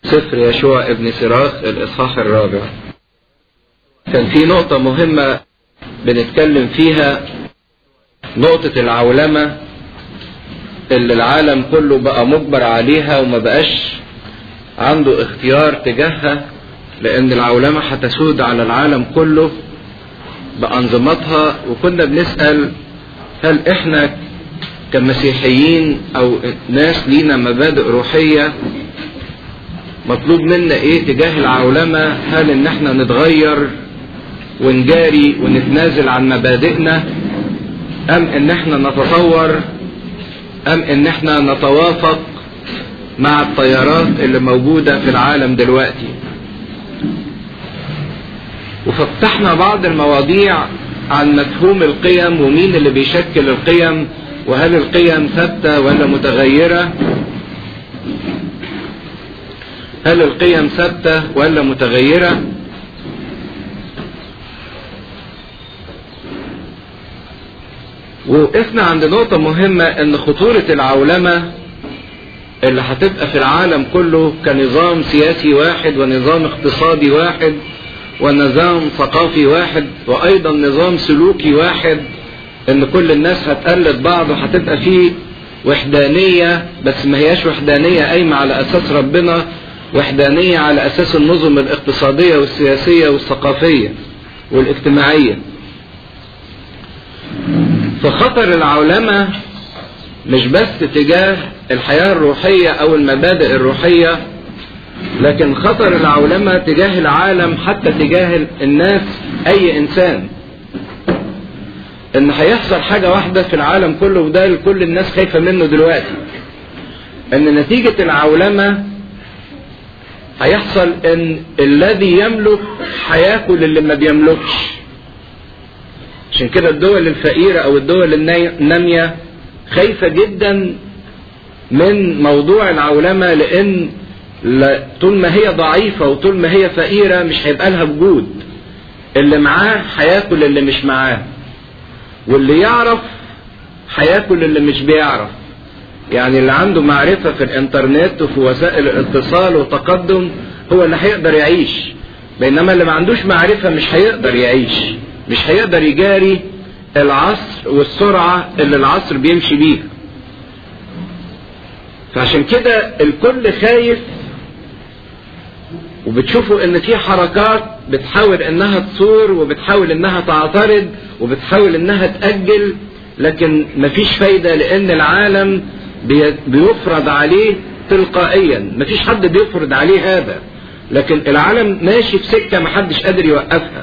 سفر يشوع ابن سراخ الإصحاح الرابع كان في نقطة مهمة بنتكلم فيها نقطة العولمة اللي العالم كله بقى مجبر عليها وما بقاش عنده اختيار تجاهها لأن العولمة هتسود على العالم كله بأنظمتها وكنا بنسأل هل احنا كمسيحيين او ناس لينا مبادئ روحية مطلوب منا ايه تجاه العولمة هل ان احنا نتغير ونجاري ونتنازل عن مبادئنا ام ان احنا نتطور ام ان احنا نتوافق مع التيارات اللي موجودة في العالم دلوقتي وفتحنا بعض المواضيع عن مفهوم القيم ومين اللي بيشكل القيم وهل القيم ثابتة ولا متغيرة هل القيم ثابتة ولا متغيرة وقفنا عند نقطة مهمة ان خطورة العولمة اللي هتبقى في العالم كله كنظام سياسي واحد ونظام اقتصادي واحد ونظام ثقافي واحد وايضا نظام سلوكي واحد ان كل الناس هتقلد بعض وهتبقى فيه وحدانية بس ما هياش وحدانية قايمة على اساس ربنا وحدانية على اساس النظم الاقتصادية والسياسية والثقافية والاجتماعية فخطر العولمة مش بس تجاه الحياة الروحية او المبادئ الروحية لكن خطر العولمة تجاه العالم حتى تجاه الناس اي انسان ان هيحصل حاجة واحدة في العالم كله وده كل الناس خايفة منه دلوقتي ان نتيجة العولمة هيحصل ان الذي يملك هياكل اللي ما بيملكش عشان كده الدول الفقيرة او الدول النامية خايفة جدا من موضوع العولمة لان طول ما هي ضعيفة وطول ما هي فقيرة مش هيبقى لها وجود اللي معاه هياكل اللي مش معاه واللي يعرف هياكل اللي مش بيعرف يعني اللي عنده معرفة في الانترنت وفي وسائل الاتصال وتقدم هو اللي هيقدر يعيش بينما اللي ما عندوش معرفة مش هيقدر يعيش مش هيقدر يجاري العصر والسرعة اللي العصر بيمشي بيها فعشان كده الكل خايف وبتشوفوا ان في حركات بتحاول انها تصور وبتحاول انها تعترض وبتحاول انها تأجل لكن مفيش فايدة لان العالم بيفرض عليه تلقائيا مفيش حد بيفرض عليه هذا لكن العالم ماشي في سكة محدش قادر يوقفها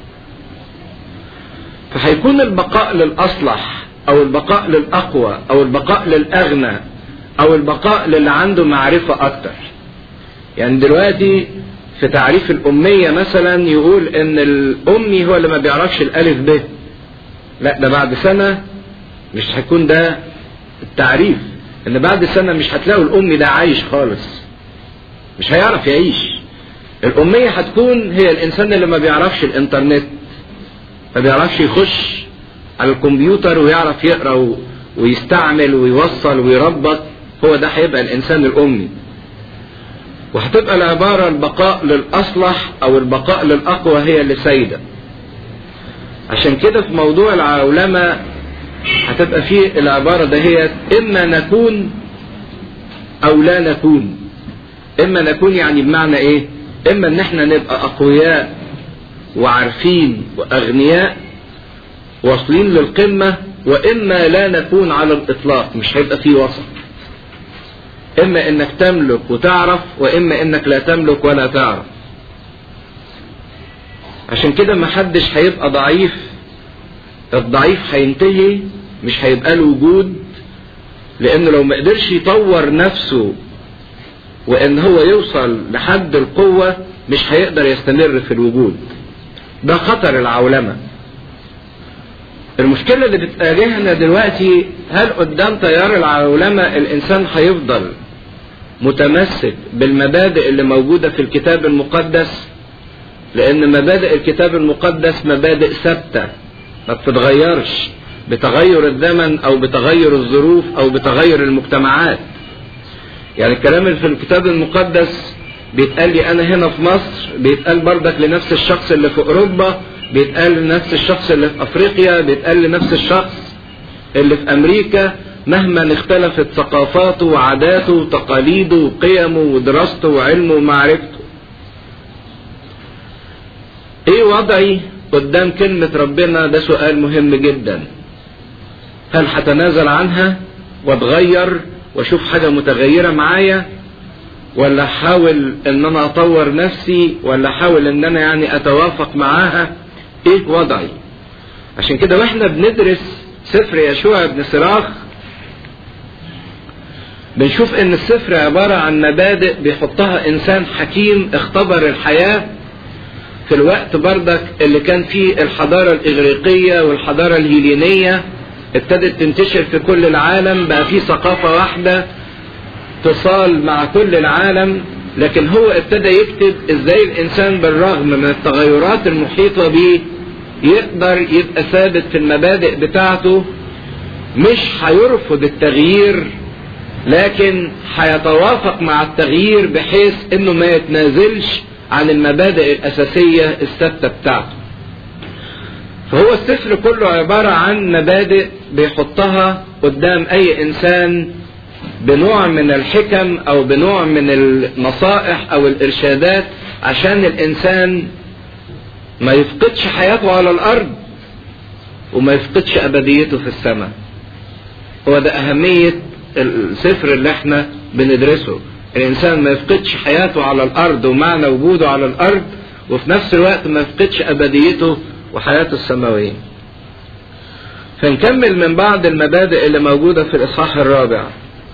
فهيكون البقاء للأصلح او البقاء للأقوى او البقاء للأغنى او البقاء للي عنده معرفة اكتر يعني دلوقتي في تعريف الأمية مثلا يقول إن الأمي هو اللي ما بيعرفش الألف ب لا ده بعد سنة مش هيكون ده التعريف إن بعد سنة مش هتلاقوا الأمي ده عايش خالص مش هيعرف يعيش الأمية هتكون هي الإنسان اللي ما بيعرفش الإنترنت ما بيعرفش يخش على الكمبيوتر ويعرف يقرأ ويستعمل ويوصل ويربط هو ده هيبقى الإنسان الأمي وهتبقى العبارة البقاء للأصلح أو البقاء للأقوى هي اللي سيدة عشان كده في موضوع العولمة هتبقى فيه العبارة دهيت إما نكون أو لا نكون إما نكون يعني بمعنى إيه إما إن إحنا نبقى أقوياء وعارفين وأغنياء واصلين للقمة وإما لا نكون على الإطلاق مش هيبقى فيه وسط اما انك تملك وتعرف واما انك لا تملك ولا تعرف عشان كده محدش هيبقى ضعيف الضعيف هينتهي مش هيبقى له وجود لانه لو ما قدرش يطور نفسه وان هو يوصل لحد القوة مش هيقدر يستمر في الوجود ده خطر العولمة المشكلة اللي بتواجهنا دلوقتي هل قدام تيار العولمة الإنسان هيفضل متمسك بالمبادئ اللي موجودة في الكتاب المقدس لأن مبادئ الكتاب المقدس مبادئ ثابتة ما بتتغيرش بتغير الزمن أو بتغير الظروف أو بتغير المجتمعات يعني الكلام اللي في الكتاب المقدس بيتقال لي انا هنا في مصر بيتقال بردك لنفس الشخص اللي في اوروبا بيتقال لنفس الشخص اللي في افريقيا بيتقال لنفس الشخص اللي في امريكا مهما اختلفت ثقافاته وعاداته وتقاليده وقيمه ودراسته وعلمه ومعرفته ايه وضعي قدام كلمة ربنا ده سؤال مهم جدا هل هتنازل عنها واتغير واشوف حاجة متغيرة معايا ولا احاول ان انا اطور نفسي ولا احاول ان انا يعني اتوافق معاها ايه وضعي عشان كده واحنا بندرس سفر يشوع بن سراخ بنشوف ان السفر عبارة عن مبادئ بيحطها انسان حكيم اختبر الحياة في الوقت بردك اللي كان فيه الحضارة الاغريقية والحضارة الهيلينية ابتدت تنتشر في كل العالم بقى في ثقافة واحدة اتصال مع كل العالم لكن هو ابتدى يكتب ازاي الانسان بالرغم من التغيرات المحيطة به يقدر يبقى ثابت في المبادئ بتاعته مش هيرفض التغيير لكن هيتوافق مع التغيير بحيث انه ما يتنازلش عن المبادئ الاساسية الثابتة بتاعته فهو السفر كله عبارة عن مبادئ بيحطها قدام اي انسان بنوع من الحكم او بنوع من النصائح او الارشادات عشان الانسان ما يفقدش حياته على الارض وما يفقدش ابديته في السماء هو ده اهمية السفر اللي احنا بندرسه الانسان ما يفقدش حياته على الارض ومعنى وجوده على الارض وفي نفس الوقت ما يفقدش ابديته وحياته السماوية فنكمل من بعض المبادئ اللي موجودة في الاصحاح الرابع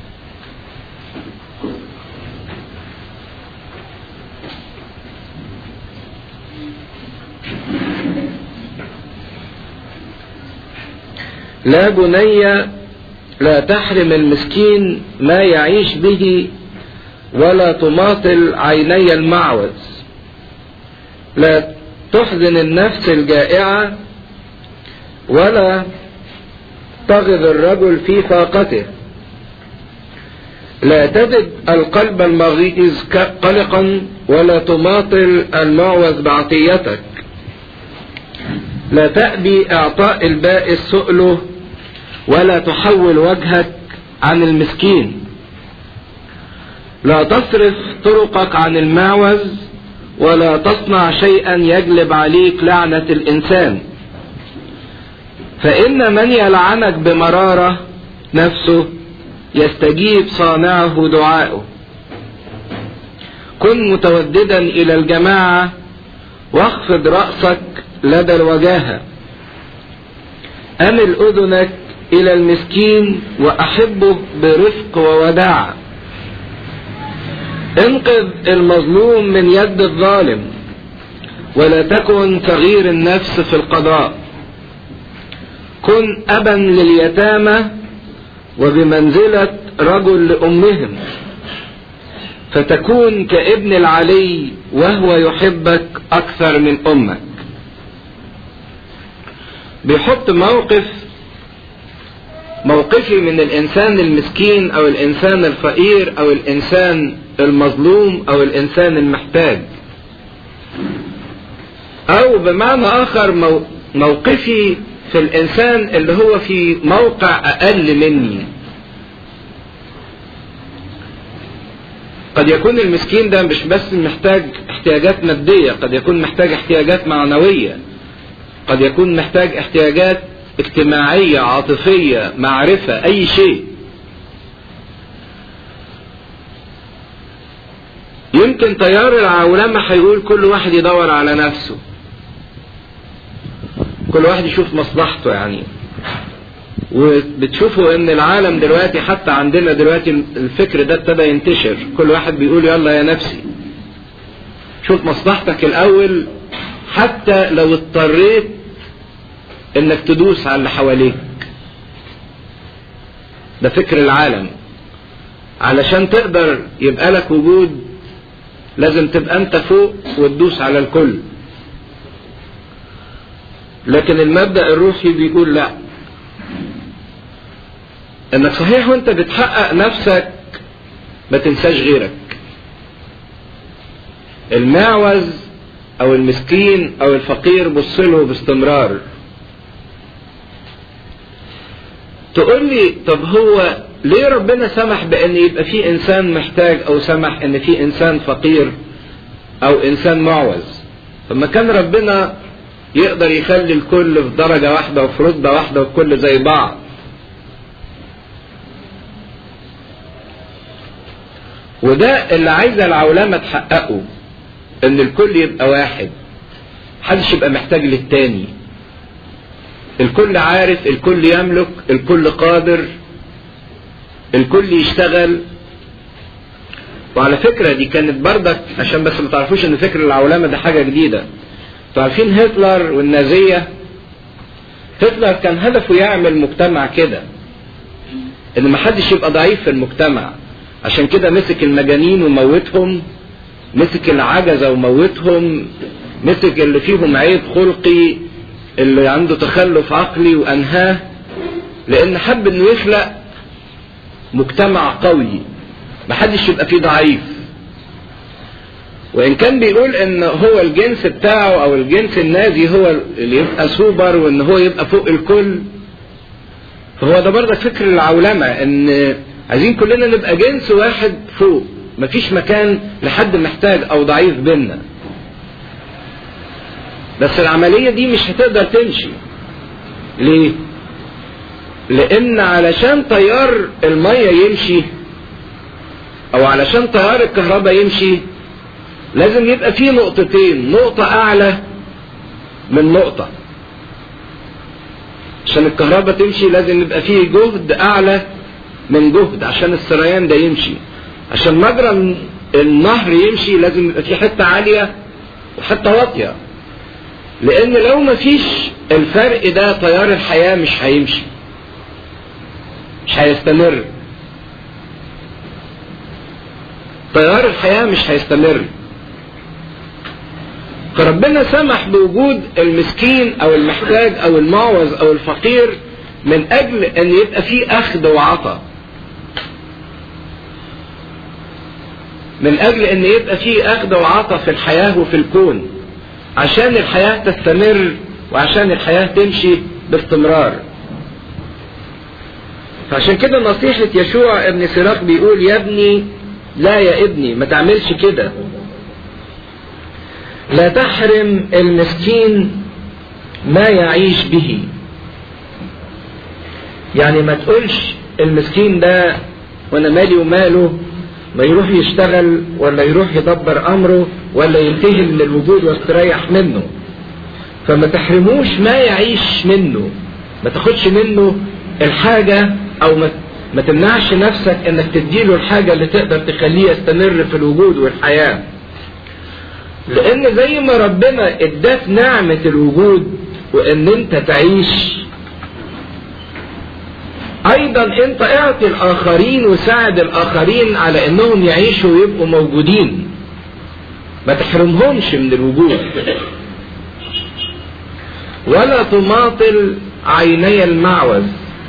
لا بني لا تحرم المسكين ما يعيش به ولا تماطل عيني المعوز لا تحزن النفس الجائعة ولا تغض الرجل في فاقته لا تجد القلب المغيظ قلقا ولا تماطل المعوز بعطيتك لا تأبي إعطاء البائس سؤله ولا تحول وجهك عن المسكين لا تصرف طرقك عن المعوز ولا تصنع شيئا يجلب عليك لعنة الإنسان فإن من يلعنك بمرارة نفسه يستجيب صانعه دعاءه كن متوددا إلى الجماعة واخفض رأسك لدى الوجاهة أمل أذنك إلى المسكين وأحبه برفق ووداعة انقذ المظلوم من يد الظالم ولا تكن صغير النفس في القضاء كن أبا لليتامى وبمنزلة رجل لأمهم فتكون كابن العلي وهو يحبك أكثر من أمك بيحط موقف موقفي من الانسان المسكين او الانسان الفقير او الانسان المظلوم او الانسان المحتاج او بمعنى اخر موقفي في الانسان اللي هو في موقع اقل مني قد يكون المسكين ده مش بس محتاج احتياجات مادية قد يكون محتاج احتياجات معنوية قد يكون محتاج احتياجات اجتماعية عاطفية معرفة أي شيء يمكن تيار العولمة هيقول كل واحد يدور على نفسه كل واحد يشوف مصلحته يعني وبتشوفوا ان العالم دلوقتي حتى عندنا دلوقتي الفكر ده ابتدى ينتشر كل واحد بيقول يلا يا نفسي شوف مصلحتك الاول حتى لو اضطريت انك تدوس على اللي حواليك ده فكر العالم علشان تقدر يبقى لك وجود لازم تبقى انت فوق وتدوس على الكل لكن المبدأ الروحي بيقول لا انك صحيح وانت بتحقق نفسك ما تنساش غيرك المعوز او المسكين او الفقير بص له باستمرار تقول لي طب هو ليه ربنا سمح بان يبقى في انسان محتاج او سمح ان في انسان فقير او انسان معوز فما كان ربنا يقدر يخلي الكل في درجة واحدة وفي رتبة واحدة والكل زي بعض وده اللي عايزة العولمة تحققه ان الكل يبقى واحد محدش يبقى محتاج للتاني الكل عارف الكل يملك الكل قادر الكل يشتغل وعلى فكرة دي كانت بردك عشان بس ما تعرفوش ان فكر العولمة ده حاجة جديدة عارفين هتلر والنازية هتلر كان هدفه يعمل مجتمع كده ان محدش يبقى ضعيف في المجتمع عشان كده مسك المجانين وموتهم مسك العجزة وموتهم مسك اللي فيهم عيب خلقي اللي عنده تخلف عقلي وانهاه لان حب انه يخلق مجتمع قوي محدش يبقى فيه ضعيف وان كان بيقول ان هو الجنس بتاعه او الجنس النازي هو اللي يبقى سوبر وان هو يبقى فوق الكل فهو ده برضك فكر العولمة ان عايزين كلنا نبقى جنس واحد فوق مفيش مكان لحد محتاج او ضعيف بينا بس العملية دي مش هتقدر تمشي ليه لان علشان تيار المية يمشي او علشان تيار الكهرباء يمشي لازم يبقى فيه نقطتين نقطة اعلى من نقطة عشان الكهرباء تمشي لازم يبقى فيه جهد اعلى من جهد عشان السريان ده يمشي عشان مجرى النهر يمشي لازم يبقى فيه حتة عالية وحتة واطية لان لو مفيش الفرق ده تيار الحياة مش هيمشي مش هيستمر تيار الحياة مش هيستمر فربنا سمح بوجود المسكين او المحتاج او المعوز او الفقير من اجل ان يبقى فيه اخذ وعطاء من اجل ان يبقى فيه اخذ وعطاء في الحياة وفي الكون عشان الحياة تستمر وعشان الحياة تمشي باستمرار فعشان كده نصيحة يشوع ابن سراق بيقول يا ابني لا يا ابني ما تعملش كده لا تحرم المسكين ما يعيش به يعني ما تقولش المسكين ده وانا مالي وماله ما يروح يشتغل ولا يروح يدبر امره ولا ينتهي من الوجود واستريح منه فما تحرموش ما يعيش منه ما تاخدش منه الحاجة او ما ما تمنعش نفسك انك تديله الحاجة اللي تقدر تخليه يستمر في الوجود والحياة لان زي ما ربنا اداك نعمة الوجود وان انت تعيش ايضا انت اعطي الاخرين وساعد الاخرين على انهم يعيشوا ويبقوا موجودين ما تحرمهمش من الوجود ولا تماطل عيني المعوز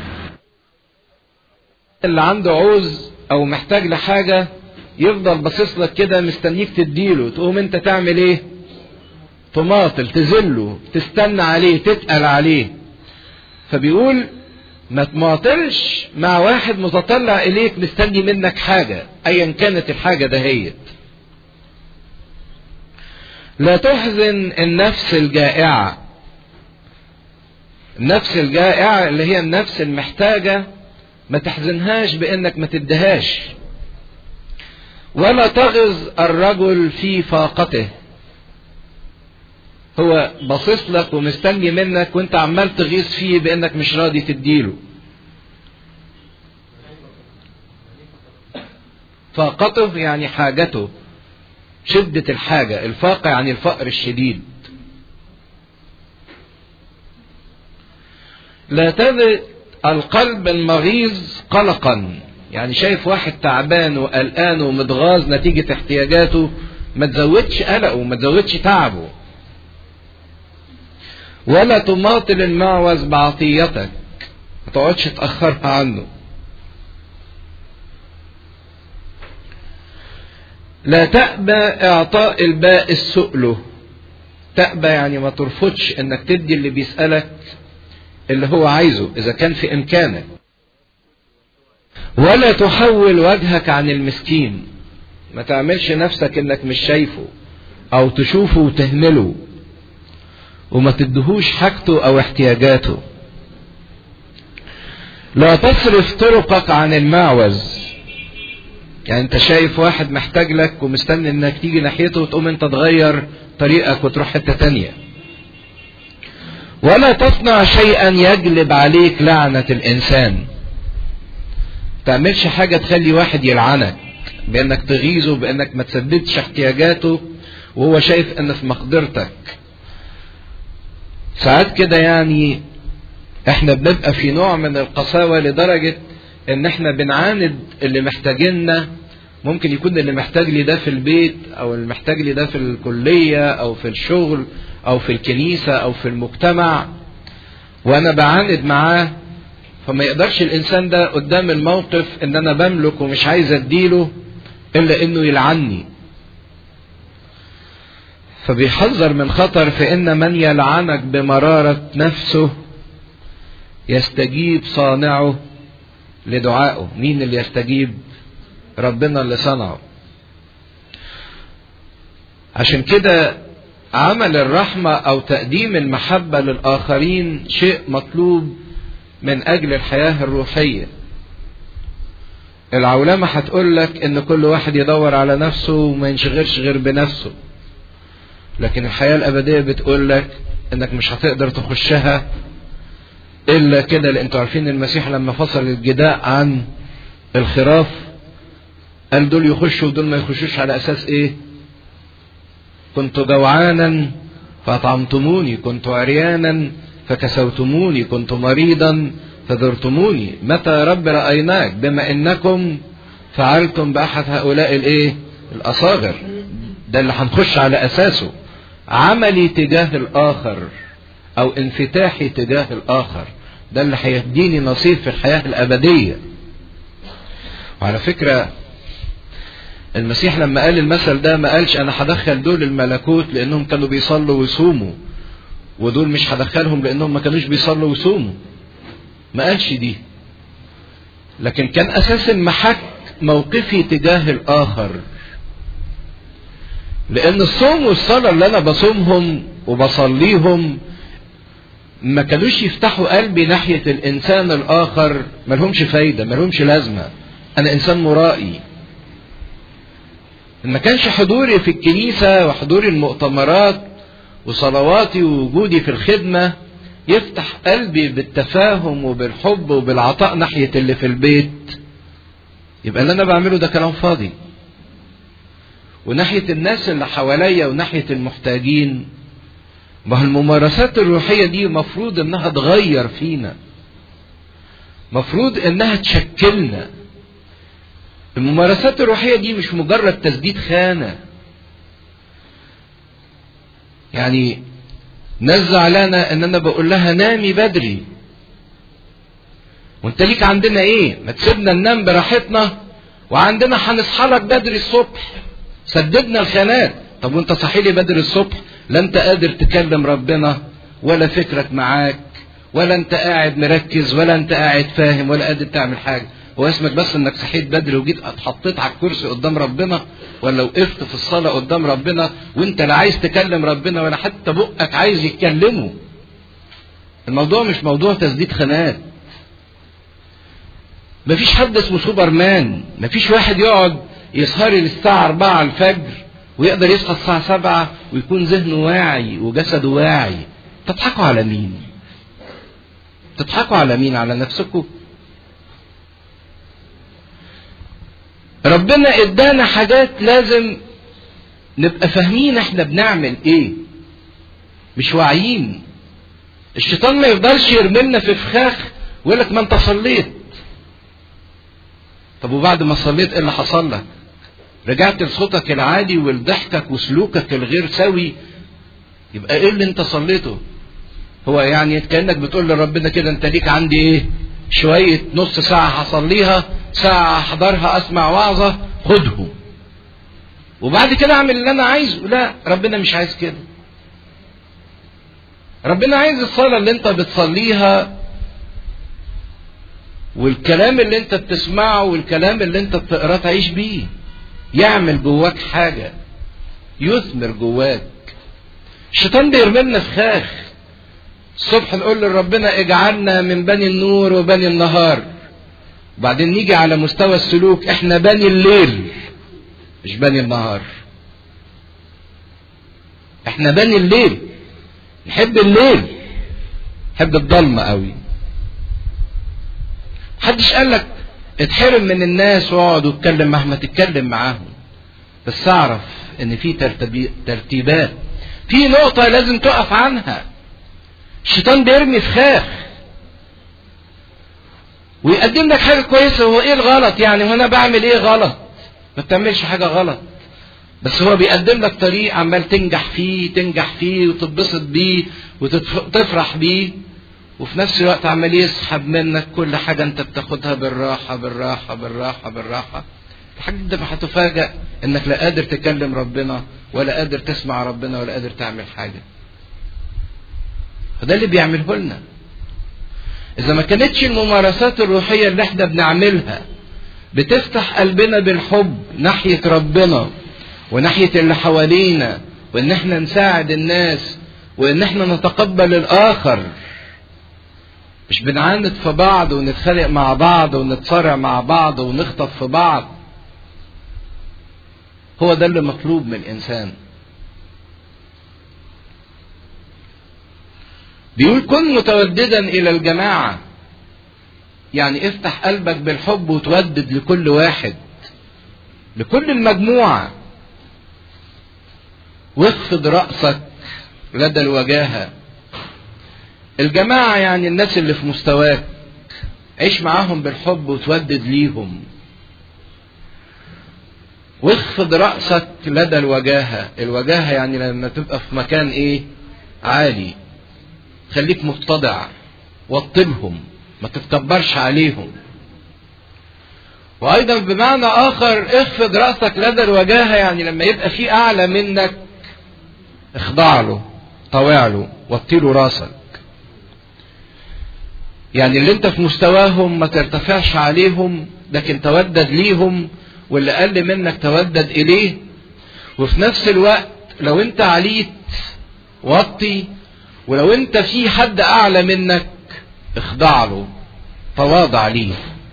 اللي عنده عوز او محتاج لحاجة يفضل باصص لك كده مستنيك تديله تقوم انت تعمل ايه تماطل تذله تستنى عليه تتقل عليه فبيقول ما تماطلش مع واحد متطلع اليك مستني منك حاجة ايا كانت الحاجة دهيت لا تحزن النفس الجائعة النفس الجائعة اللي هي النفس المحتاجة ما تحزنهاش بانك ما تدهاش ولا تغز الرجل في فاقته هو باصص لك ومستني منك وانت عمال تغيظ فيه بانك مش راضي تديله فاقته يعني حاجته شدة الحاجة الفاقة يعني الفقر الشديد لا تزد القلب المغيظ قلقا يعني شايف واحد تعبان وقلقان ومتغاظ نتيجة احتياجاته ما تزودش قلقه وما تزودش تعبه ولا تماطل المعوز بعطيتك ما تقعدش تأخرها عنه لا تأبى إعطاء البائس سؤله تأبى يعني ما ترفضش إنك تدي اللي بيسألك اللي هو عايزه إذا كان في إمكانك ولا تحول وجهك عن المسكين ما تعملش نفسك إنك مش شايفه أو تشوفه وتهمله وما تدهوش حاجته أو احتياجاته لا تصرف طرقك عن المعوز يعني انت شايف واحد محتاج لك ومستني انك تيجي ناحيته وتقوم انت تغير طريقك وتروح حتة تانية ولا تصنع شيئا يجلب عليك لعنة الانسان تعملش حاجة تخلي واحد يلعنك بانك تغيظه بانك ما تسددش احتياجاته وهو شايف ان في مقدرتك ساعات كده يعني احنا بنبقى في نوع من القساوة لدرجة ان احنا بنعاند اللي محتاجيننا ممكن يكون اللي محتاج لي ده في البيت او اللي محتاج لي ده في الكلية او في الشغل او في الكنيسة او في المجتمع وانا بعاند معاه فما يقدرش الانسان ده قدام الموقف ان انا بملك ومش عايز اديله الا انه يلعني فبيحذر من خطر فان من يلعنك بمرارة نفسه يستجيب صانعه لدعائه مين اللي يستجيب ربنا اللي صنعه عشان كده عمل الرحمة أو تقديم المحبة للآخرين شيء مطلوب من أجل الحياة الروحية العولمة هتقول لك إن كل واحد يدور على نفسه وما ينشغلش غير بنفسه لكن الحياة الأبدية بتقول لك إنك مش هتقدر تخشها إلا كده لأن انتوا عارفين المسيح لما فصل الجداء عن الخراف قال دول يخشوا ودول ما يخشوش على أساس إيه؟ كنت جوعانا فأطعمتموني كنت عريانا فكسوتموني كنت مريضا فزرتموني متى يا رب رأيناك بما إنكم فعلتم بأحد هؤلاء الإيه؟ الأصاغر ده اللي هنخش على أساسه عملي تجاه الآخر أو انفتاحي تجاه الآخر ده اللي هيديني نصيب في الحياة الأبدية وعلى فكرة المسيح لما قال المثل ده ما قالش أنا هدخل دول الملكوت لأنهم كانوا بيصلوا ويصوموا ودول مش هدخلهم لأنهم ما كانوش بيصلوا ويصوموا ما قالش دي لكن كان أساس المحك موقفي تجاه الآخر لأن الصوم والصلاة اللي أنا بصومهم وبصليهم ما كانوش يفتحوا قلبي ناحية الإنسان الآخر ملهمش فايدة ملهمش لازمة أنا إنسان مرائي ما كانش حضوري في الكنيسة وحضوري المؤتمرات وصلواتي ووجودي في الخدمة يفتح قلبي بالتفاهم وبالحب وبالعطاء ناحية اللي في البيت يبقى اللي أنا بعمله ده كلام فاضي وناحية الناس اللي حواليا وناحية المحتاجين ما هو الممارسات الروحية دي مفروض انها تغير فينا مفروض انها تشكلنا الممارسات الروحية دي مش مجرد تسديد خانة يعني ناس زعلانة ان انا بقول لها نامي بدري وانت ليك عندنا ايه ما تسيبنا ننام براحتنا وعندنا هنصحى لك بدري الصبح سددنا الخانات طب وانت صحي لي بدري الصبح لا انت قادر تكلم ربنا ولا فكرك معاك ولا انت قاعد مركز ولا انت قاعد فاهم ولا قادر تعمل حاجه هو اسمك بس انك صحيت بدري وجيت اتحطيت على الكرسي قدام ربنا ولا وقفت في الصلاه قدام ربنا وانت لا عايز تكلم ربنا ولا حتى بقك عايز يتكلمه الموضوع مش موضوع تسديد خناقات مفيش حد اسمه سوبرمان مفيش واحد يقعد يسهر للساعة 4 الفجر ويقدر يصحى الساعة 7 ويكون ذهنه واعي وجسده واعي تضحكوا على مين تضحكوا على مين على نفسكم ربنا ادانا حاجات لازم نبقى فاهمين احنا بنعمل ايه مش واعيين الشيطان ما يفضلش يرملنا في فخاخ ويقول لك ما انت صليت طب وبعد ما صليت ايه اللي حصل لك رجعت لصوتك العادي ولضحكك وسلوكك الغير سوي يبقى ايه اللي انت صليته هو يعني كانك بتقول لربنا كده انت ليك عندي ايه شويه نص ساعه هصليها ساعه احضرها اسمع وعظه خده وبعد كده اعمل اللي انا عايزه لا ربنا مش عايز كده ربنا عايز الصلاة اللي انت بتصليها والكلام اللي انت بتسمعه والكلام اللي انت بتقراه تعيش بيه يعمل جواك حاجة يثمر جواك الشيطان بيرمي لنا فخاخ الصبح نقول لربنا اجعلنا من بني النور وبني النهار وبعدين نيجي على مستوى السلوك احنا بني الليل مش بني النهار احنا بني الليل نحب الليل نحب الضلمة قوي محدش قال لك اتحرم من الناس واقعد واتكلم مهما تتكلم معاهم بس اعرف ان في ترتيبات في نقطة لازم تقف عنها الشيطان بيرمي فخاخ ويقدم لك حاجة كويسة هو ايه الغلط يعني وانا بعمل ايه غلط ما بتعملش حاجة غلط بس هو بيقدم لك طريق عمال تنجح فيه تنجح فيه وتتبسط بيه وتفرح بيه وفي نفس الوقت عمال يسحب منك كل حاجة انت بتاخدها بالراحة بالراحة بالراحة بالراحة لحد ما هتفاجأ انك لا قادر تكلم ربنا ولا قادر تسمع ربنا ولا قادر تعمل حاجة فده اللي بيعمله لنا اذا ما كانتش الممارسات الروحية اللي احنا بنعملها بتفتح قلبنا بالحب ناحية ربنا وناحية اللي حوالينا وان احنا نساعد الناس وان احنا نتقبل الاخر مش بنعاند في بعض ونتخانق مع بعض ونتصارع مع بعض ونخطف في بعض هو ده اللي مطلوب من الانسان بيقول كن متوددا الى الجماعه يعني افتح قلبك بالحب وتودد لكل واحد لكل المجموعه واخفض راسك لدى الوجاهه الجماعه يعني الناس اللي في مستواك عيش معاهم بالحب وتودد ليهم واخفض رأسك لدى الوجاهة الوجاهة يعني لما تبقى في مكان ايه عالي خليك متضع وطبهم ما تتكبرش عليهم وايضا بمعنى اخر اخفض رأسك لدى الوجاهة يعني لما يبقى في اعلى منك اخضع له طوع له وطي له راسك يعني اللي انت في مستواهم ما ترتفعش عليهم لكن تودد ليهم واللي اقل منك تودد اليه وفي نفس الوقت لو انت عليت وطي ولو انت في حد اعلى منك اخضع له تواضع ليه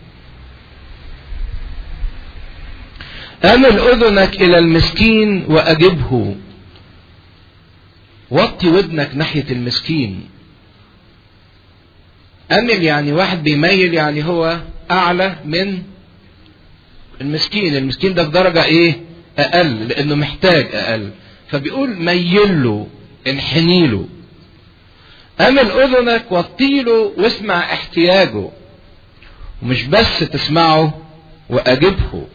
امل اذنك الى المسكين واجبه وطي ودنك ناحية المسكين امل يعني واحد بيميل يعني هو اعلى من المسكين المسكين ده في درجة ايه اقل لانه محتاج اقل فبيقول ميل له انحني له امل اذنك وطيله واسمع احتياجه ومش بس تسمعه واجبه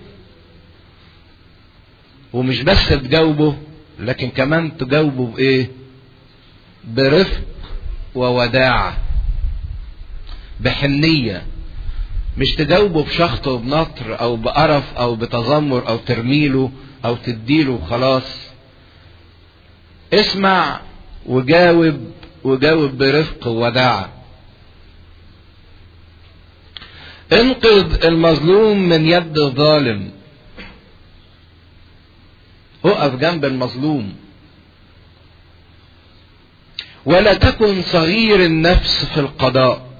ومش بس تجاوبه لكن كمان تجاوبه بايه برفق ووداعة بحنية مش تجاوبه بشخط وبنطر او بقرف او بتذمر او ترميله او تديله وخلاص اسمع وجاوب وجاوب برفق ووداعة انقذ المظلوم من يد الظالم اقف جنب المظلوم ولا تكن صغير النفس في القضاء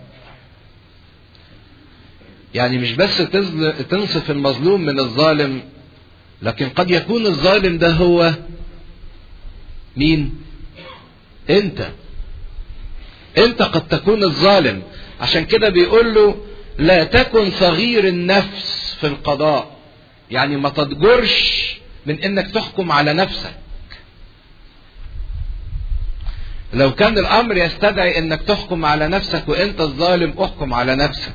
يعني مش بس تنصف المظلوم من الظالم لكن قد يكون الظالم ده هو مين انت انت قد تكون الظالم عشان كده بيقول له لا تكن صغير النفس في القضاء يعني ما تضجرش من انك تحكم على نفسك لو كان الامر يستدعي انك تحكم على نفسك وانت الظالم احكم على نفسك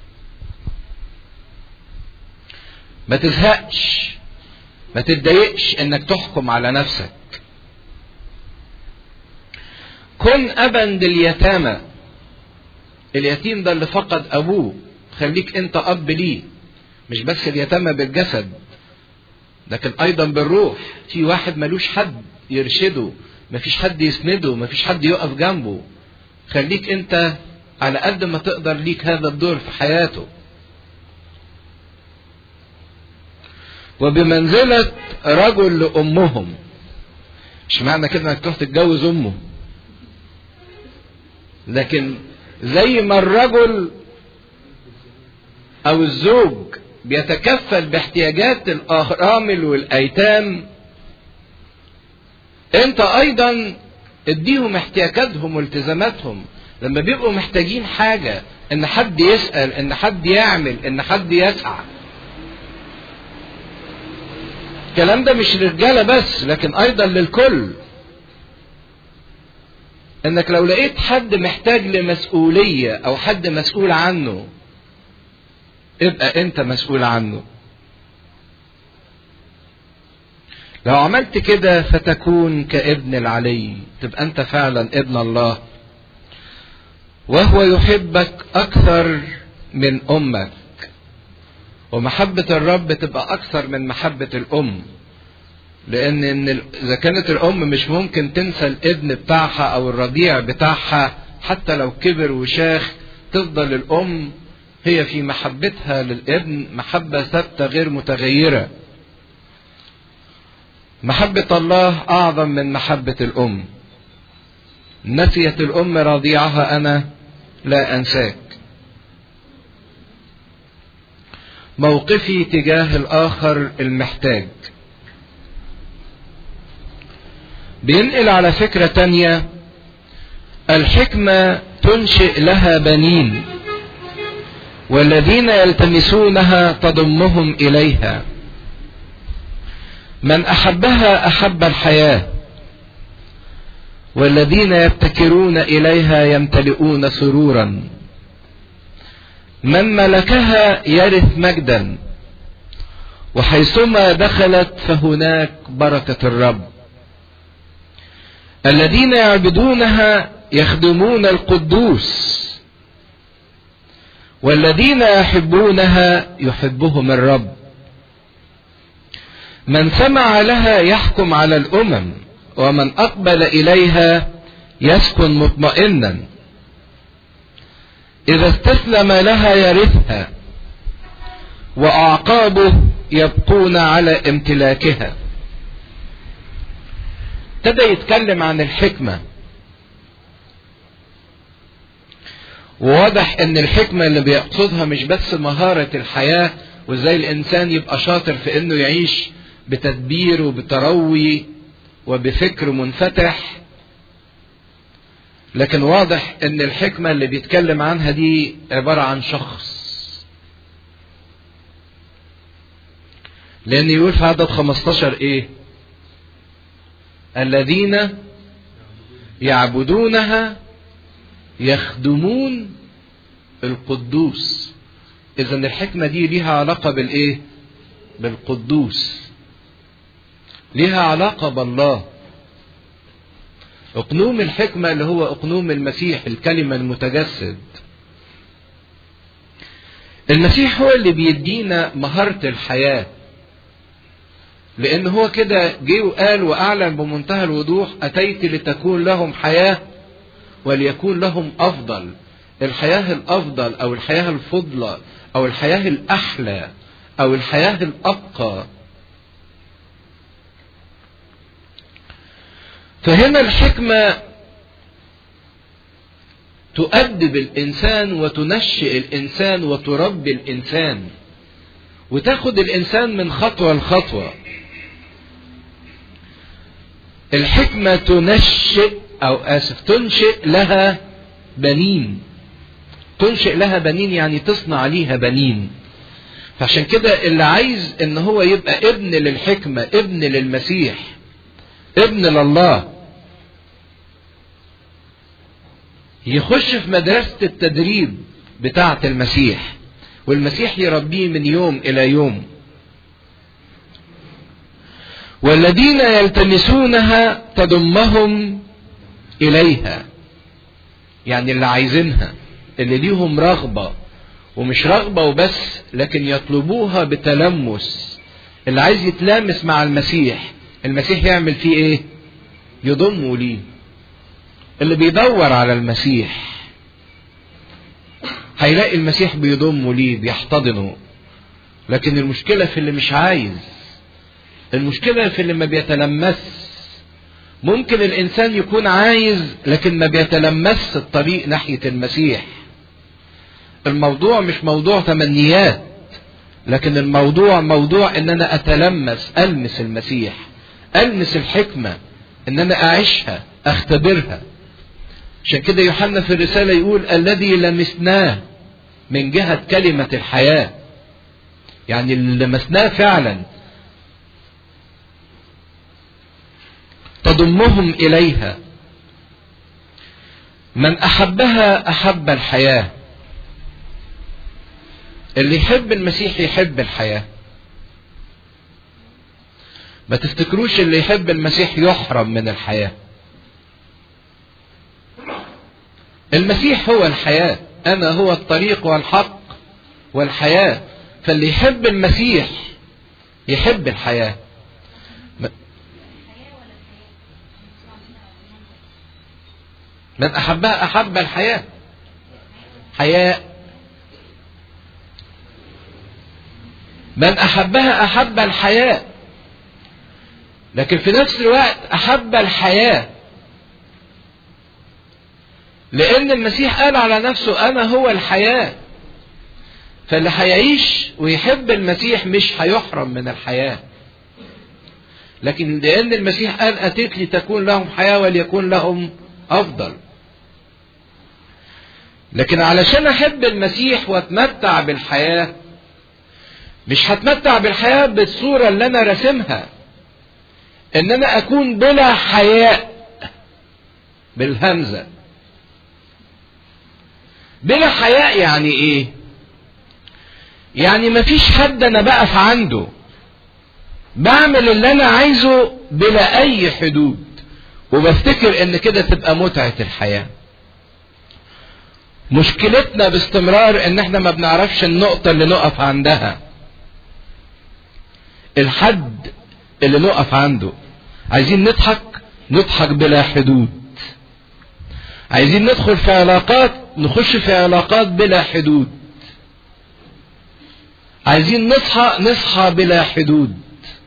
ما تزهقش ما تتضايقش انك تحكم على نفسك كن ابا لليتامى اليتيم ده اللي فقد ابوه خليك انت اب ليه مش بس اليتامى بالجسد لكن ايضا بالروح في واحد ملوش حد يرشده مفيش حد يسنده مفيش حد يقف جنبه خليك انت على قد ما تقدر ليك هذا الدور في حياته وبمنزلة رجل لأمهم مش معنى كده انك تروح تتجوز امه لكن زي ما الرجل او الزوج بيتكفل باحتياجات الارامل والايتام انت ايضا اديهم احتياجاتهم والتزاماتهم لما بيبقوا محتاجين حاجة ان حد يسأل ان حد يعمل ان حد يسعى الكلام ده مش رجالة بس لكن ايضا للكل انك لو لقيت حد محتاج لمسؤولية او حد مسؤول عنه ابقى انت مسؤول عنه لو عملت كده فتكون كابن العلي تبقى انت فعلا ابن الله وهو يحبك اكثر من امك ومحبة الرب تبقى اكثر من محبة الام لان ان اذا كانت الام مش ممكن تنسى الابن بتاعها او الرضيع بتاعها حتى لو كبر وشاخ تفضل الام هي في محبتها للابن محبة ثابتة غير متغيرة محبة الله أعظم من محبة الأم نسيت الأم رضيعها أنا لا أنساك موقفي تجاه الآخر المحتاج بينقل على فكرة تانية الحكمة تنشئ لها بنين والذين يلتمسونها تضمهم إليها من أحبها أحب الحياة والذين يبتكرون إليها يمتلئون سرورا من ملكها يرث مجدا وحيثما دخلت فهناك بركة الرب الذين يعبدونها يخدمون القدوس والذين يحبونها يحبهم الرب من سمع لها يحكم على الامم ومن اقبل اليها يسكن مطمئنا اذا استسلم لها يرثها واعقابه يبقون على امتلاكها ابتدى يتكلم عن الحكمه وواضح ان الحكمة اللي بيقصدها مش بس مهارة الحياة وازاي الانسان يبقى شاطر في انه يعيش بتدبير وبتروي وبفكر منفتح لكن واضح ان الحكمة اللي بيتكلم عنها دي عبارة عن شخص لان يقول في عدد 15 ايه الذين يعبدونها يخدمون القدوس اذا الحكمة دي ليها علاقة بالايه بالقدوس ليها علاقة بالله اقنوم الحكمة اللي هو اقنوم المسيح الكلمة المتجسد المسيح هو اللي بيدينا مهارة الحياة لان هو كده جه وقال واعلن بمنتهى الوضوح اتيت لتكون لهم حياه وليكون لهم افضل الحياه الافضل او الحياه الفضلى او الحياه الاحلى او الحياه الابقى فهنا الحكمه تؤدب الانسان وتنشئ الانسان وتربي الانسان وتاخد الانسان من خطوه لخطوه الحكمه تنشئ او اسف تنشئ لها بنين تنشئ لها بنين يعني تصنع ليها بنين فعشان كده اللي عايز ان هو يبقى ابن للحكمه ابن للمسيح ابن لله يخش في مدرسه التدريب بتاعه المسيح والمسيح يربيه من يوم الى يوم والذين يلتمسونها تضمهم اليها يعني اللي عايزينها اللي ليهم رغبه ومش رغبه وبس لكن يطلبوها بتلمس اللي عايز يتلامس مع المسيح المسيح يعمل فيه ايه يضمه ليه اللي بيدور على المسيح هيلاقي المسيح بيضمه ليه بيحتضنه لكن المشكلة في اللي مش عايز المشكلة في اللي ما بيتلمس ممكن الإنسان يكون عايز لكن ما بيتلمس الطريق ناحية المسيح الموضوع مش موضوع تمنيات لكن الموضوع موضوع ان انا اتلمس المس المسيح المس الحكمة ان انا اعيشها اختبرها عشان كده يوحنا في الرسالة يقول الذي لمسناه من جهة كلمة الحياة يعني اللي لمسناه فعلا تضمهم إليها من أحبها أحب الحياة اللي يحب المسيح يحب الحياة ما تفتكروش اللي يحب المسيح يحرم من الحياة المسيح هو الحياة أنا هو الطريق والحق والحياة فاللي يحب المسيح يحب الحياة من أحبها أحب الحياة حياة من أحبها أحب الحياة لكن في نفس الوقت أحب الحياة لأن المسيح قال على نفسه أنا هو الحياة فاللي هيعيش ويحب المسيح مش هيحرم من الحياة لكن لأن المسيح قال أتيت لتكون لهم حياة وليكون لهم أفضل لكن علشان أحب المسيح وأتمتع بالحياة مش هتمتع بالحياة بالصورة اللي أنا راسمها إن أنا أكون بلا حياء بالهمزة بلا حياء يعني إيه؟ يعني مفيش حد أنا بقف عنده بعمل اللي أنا عايزه بلا أي حدود وبفتكر إن كده تبقى متعة الحياة مشكلتنا باستمرار إن إحنا ما بنعرفش النقطة اللي نقف عندها الحد اللي نقف عنده عايزين نضحك نضحك بلا حدود عايزين ندخل في علاقات نخش في علاقات بلا حدود عايزين نصحى نصحى بلا حدود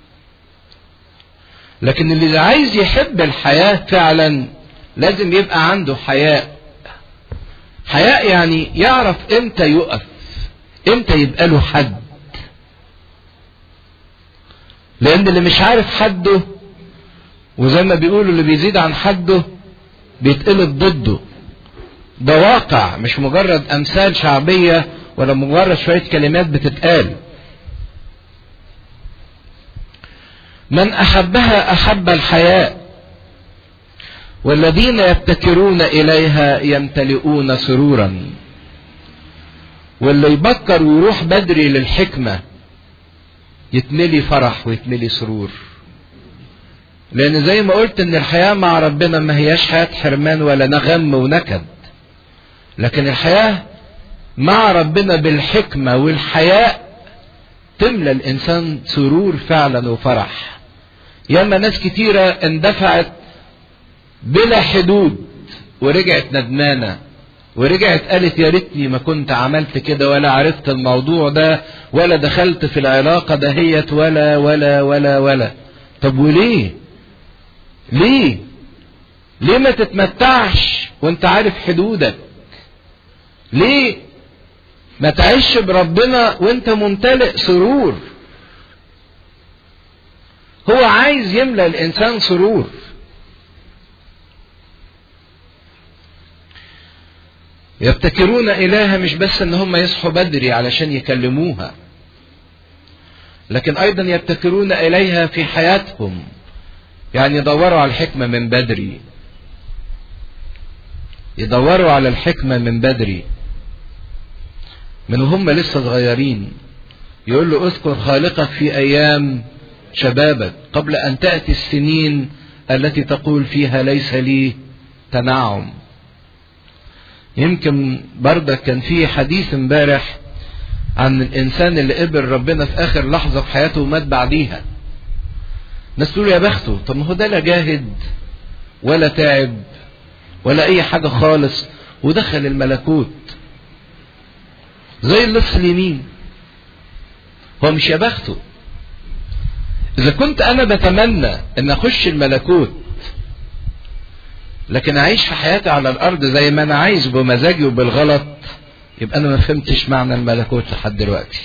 لكن اللي عايز يحب الحياة فعلا لازم يبقى عنده حياء حياء يعني يعرف امتى يقف امتى يبقى له حد لان اللي مش عارف حده وزي ما بيقولوا اللي بيزيد عن حده بيتقلب ضده ده واقع مش مجرد امثال شعبيه ولا مجرد شويه كلمات بتتقال من احبها احب الحياه والذين يبتكرون اليها يمتلئون سرورا واللي يبكر ويروح بدري للحكمه يتملي فرح ويتملي سرور لان زي ما قلت ان الحياة مع ربنا ما هياش حياة حرمان ولا نغم ونكد لكن الحياة مع ربنا بالحكمة والحياء تملى الانسان سرور فعلا وفرح ياما ناس كتيرة اندفعت بلا حدود ورجعت ندمانة ورجعت قالت يا ريتني ما كنت عملت كده ولا عرفت الموضوع ده ولا دخلت في العلاقة دهيت ولا ولا ولا ولا طب وليه ليه ليه ما تتمتعش وانت عارف حدودك ليه ما تعيش بربنا وانت ممتلئ سرور هو عايز يملى الانسان سرور يبتكرون إلهها مش بس إن هم يصحوا بدري علشان يكلموها لكن أيضا يبتكرون إليها في حياتهم يعني يدوروا على الحكمة من بدري يدوروا على الحكمة من بدري من هم لسه صغيرين يقول له اذكر خالقك في أيام شبابك قبل أن تأتي السنين التي تقول فيها ليس لي تنعم يمكن بردك كان في حديث امبارح عن الانسان اللي قبل ربنا في اخر لحظة في حياته ومات بعديها ناس تقول يا بخته طب ما هو ده لا جاهد ولا تعب ولا اي حاجة خالص ودخل الملكوت زي اللص اليمين هو مش يا بخته اذا كنت انا بتمنى ان اخش الملكوت لكن اعيش في حياتي على الارض زي ما انا عايز بمزاجي وبالغلط يبقى انا ما فهمتش معنى الملكوت لحد دلوقتي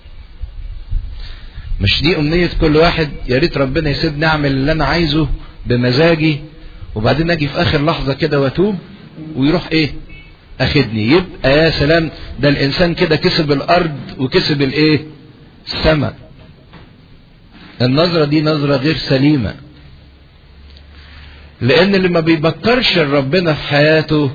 مش دي امنية كل واحد يا ريت ربنا يسيبني اعمل اللي انا عايزه بمزاجي وبعدين اجي في اخر لحظة كده واتوب ويروح ايه اخدني يبقى يا سلام ده الانسان كده كسب الارض وكسب الايه السماء النظرة دي نظرة غير سليمة لان اللي ما بيبكرش ربنا في حياته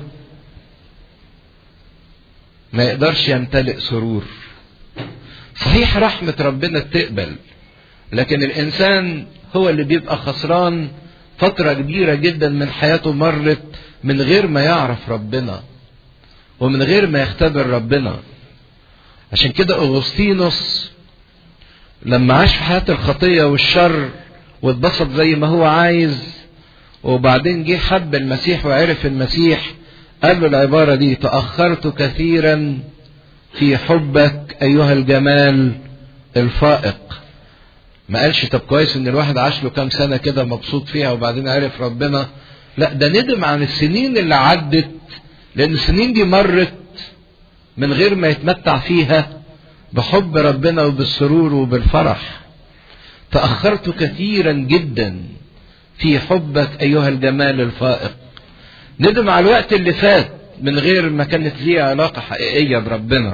ما يقدرش يمتلئ سرور صحيح رحمة ربنا تقبل لكن الانسان هو اللي بيبقى خسران فترة كبيرة جدا من حياته مرت من غير ما يعرف ربنا ومن غير ما يختبر ربنا عشان كده اغسطينوس لما عاش في حياة الخطية والشر واتبسط زي ما هو عايز وبعدين جه حب المسيح وعرف المسيح قال له العبارة دي تأخرت كثيرا في حبك أيها الجمال الفائق ما قالش طب كويس ان الواحد عاش له كام سنة كده مبسوط فيها وبعدين عرف ربنا لا ده ندم عن السنين اللي عدت لان السنين دي مرت من غير ما يتمتع فيها بحب ربنا وبالسرور وبالفرح تأخرت كثيرا جدا في حبك أيها الجمال الفائق ندم على الوقت اللي فات من غير ما كانت ليه علاقة حقيقية بربنا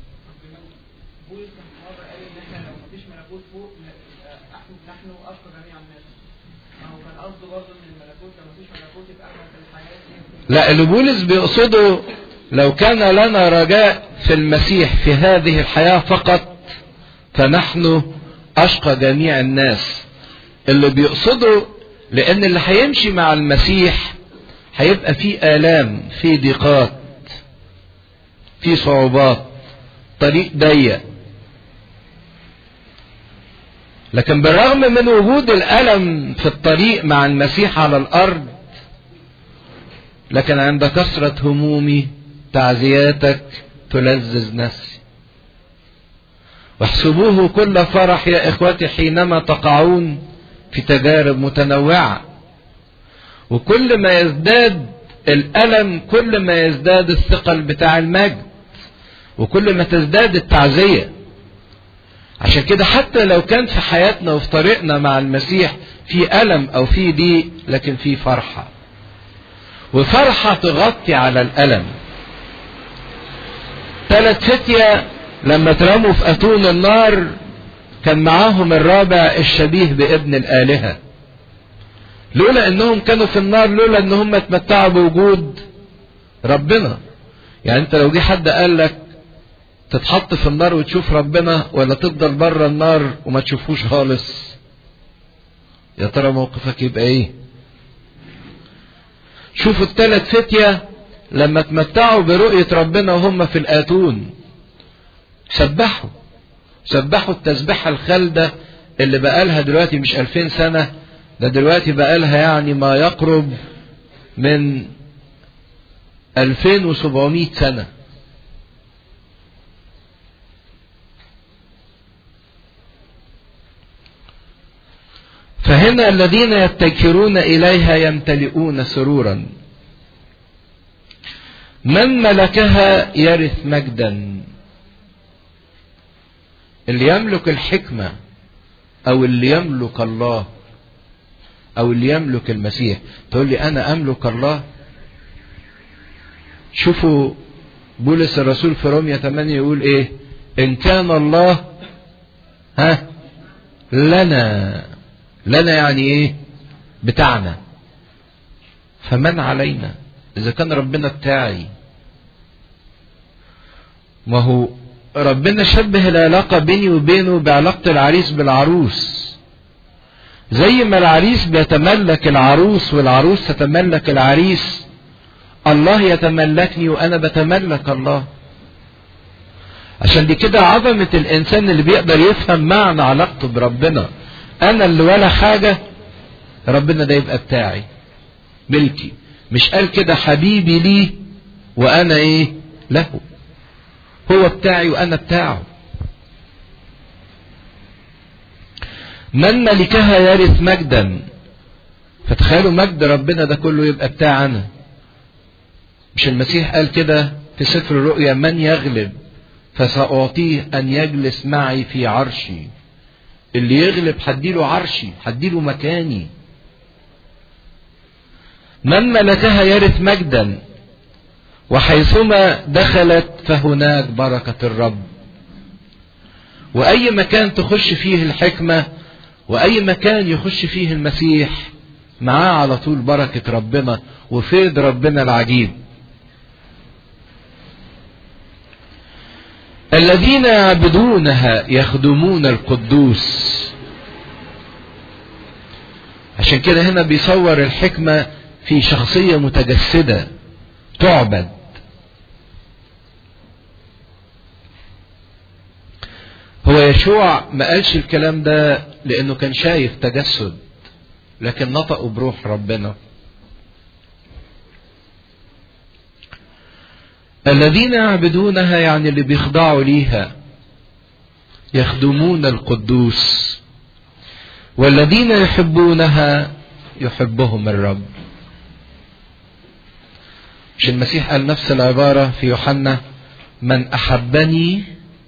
لا اللي بولس بيقصده لو كان لنا رجاء في المسيح في هذه الحياة فقط فنحن أشقى جميع الناس اللي بيقصده لأن اللي هيمشي مع المسيح هيبقى في آلام في ضيقات في صعوبات طريق ضيق لكن بالرغم من وجود الألم في الطريق مع المسيح على الأرض لكن عند كثرة همومي تعزياتك تلذذ نفسي واحسبوه كل فرح يا اخوتي حينما تقعون في تجارب متنوعة وكل ما يزداد الألم كل ما يزداد الثقل بتاع المجد وكل ما تزداد التعزية عشان كده حتى لو كان في حياتنا وفي طريقنا مع المسيح في ألم أو في ضيق لكن في فرحة وفرحة تغطي على الألم ثلاث فتية لما اترموا في أتون النار كان معاهم الرابع الشبيه بابن الآلهة لولا انهم كانوا في النار لولا انهم اتمتعوا بوجود ربنا يعني انت لو جه حد قال لك تتحط في النار وتشوف ربنا ولا تفضل بره النار وما تشوفوش خالص يا ترى موقفك يبقى ايه شوفوا الثلاث فتية لما تمتعوا برؤية ربنا وهم في الآتون سبحوا سبحوا التسبيحة الخالدة اللي بقالها دلوقتي مش ألفين سنة ده دلوقتي بقالها يعني ما يقرب من 2700 سنة فهنا الذين يتكرون إليها يمتلئون سرورا من ملكها يرث مجدا اللي يملك الحكمة أو اللي يملك الله أو اللي يملك المسيح تقول لي أنا أملك الله شوفوا بولس الرسول في رومية 8 يقول إيه إن كان الله ها لنا لنا يعني إيه بتاعنا فمن علينا إذا كان ربنا بتاعي ما هو ربنا شبه العلاقة بيني وبينه بعلاقة العريس بالعروس زي ما العريس بيتملك العروس والعروس تتملك العريس الله يتملكني وانا بتملك الله عشان دي كده عظمة الإنسان اللي بيقدر يفهم معنى علاقته بربنا أنا اللي ولا حاجة ربنا ده يبقى بتاعي ملكي مش قال كده حبيبي ليه وأنا إيه له هو بتاعي وأنا بتاعه من ملكها يرث مجدا فتخيلوا مجد ربنا ده كله يبقى بتاعنا مش المسيح قال كده في سفر الرؤيا من يغلب فسأعطيه أن يجلس معي في عرشي اللي يغلب هديله عرشي هديله مكاني من ملكها يرث مجدا وحيثما دخلت فهناك بركة الرب وأي مكان تخش فيه الحكمة وأي مكان يخش فيه المسيح معاه على طول بركة ربنا وفيض ربنا العجيب الذين يعبدونها يخدمون القدوس عشان كده هنا بيصور الحكمة في شخصية متجسدة تعبد هو يشوع ما قالش الكلام ده لانه كان شايف تجسد لكن نطقوا بروح ربنا الذين يعبدونها يعني اللي بيخضعوا ليها يخدمون القدوس والذين يحبونها يحبهم الرب مش المسيح قال نفس العبارة في يوحنا من أحبني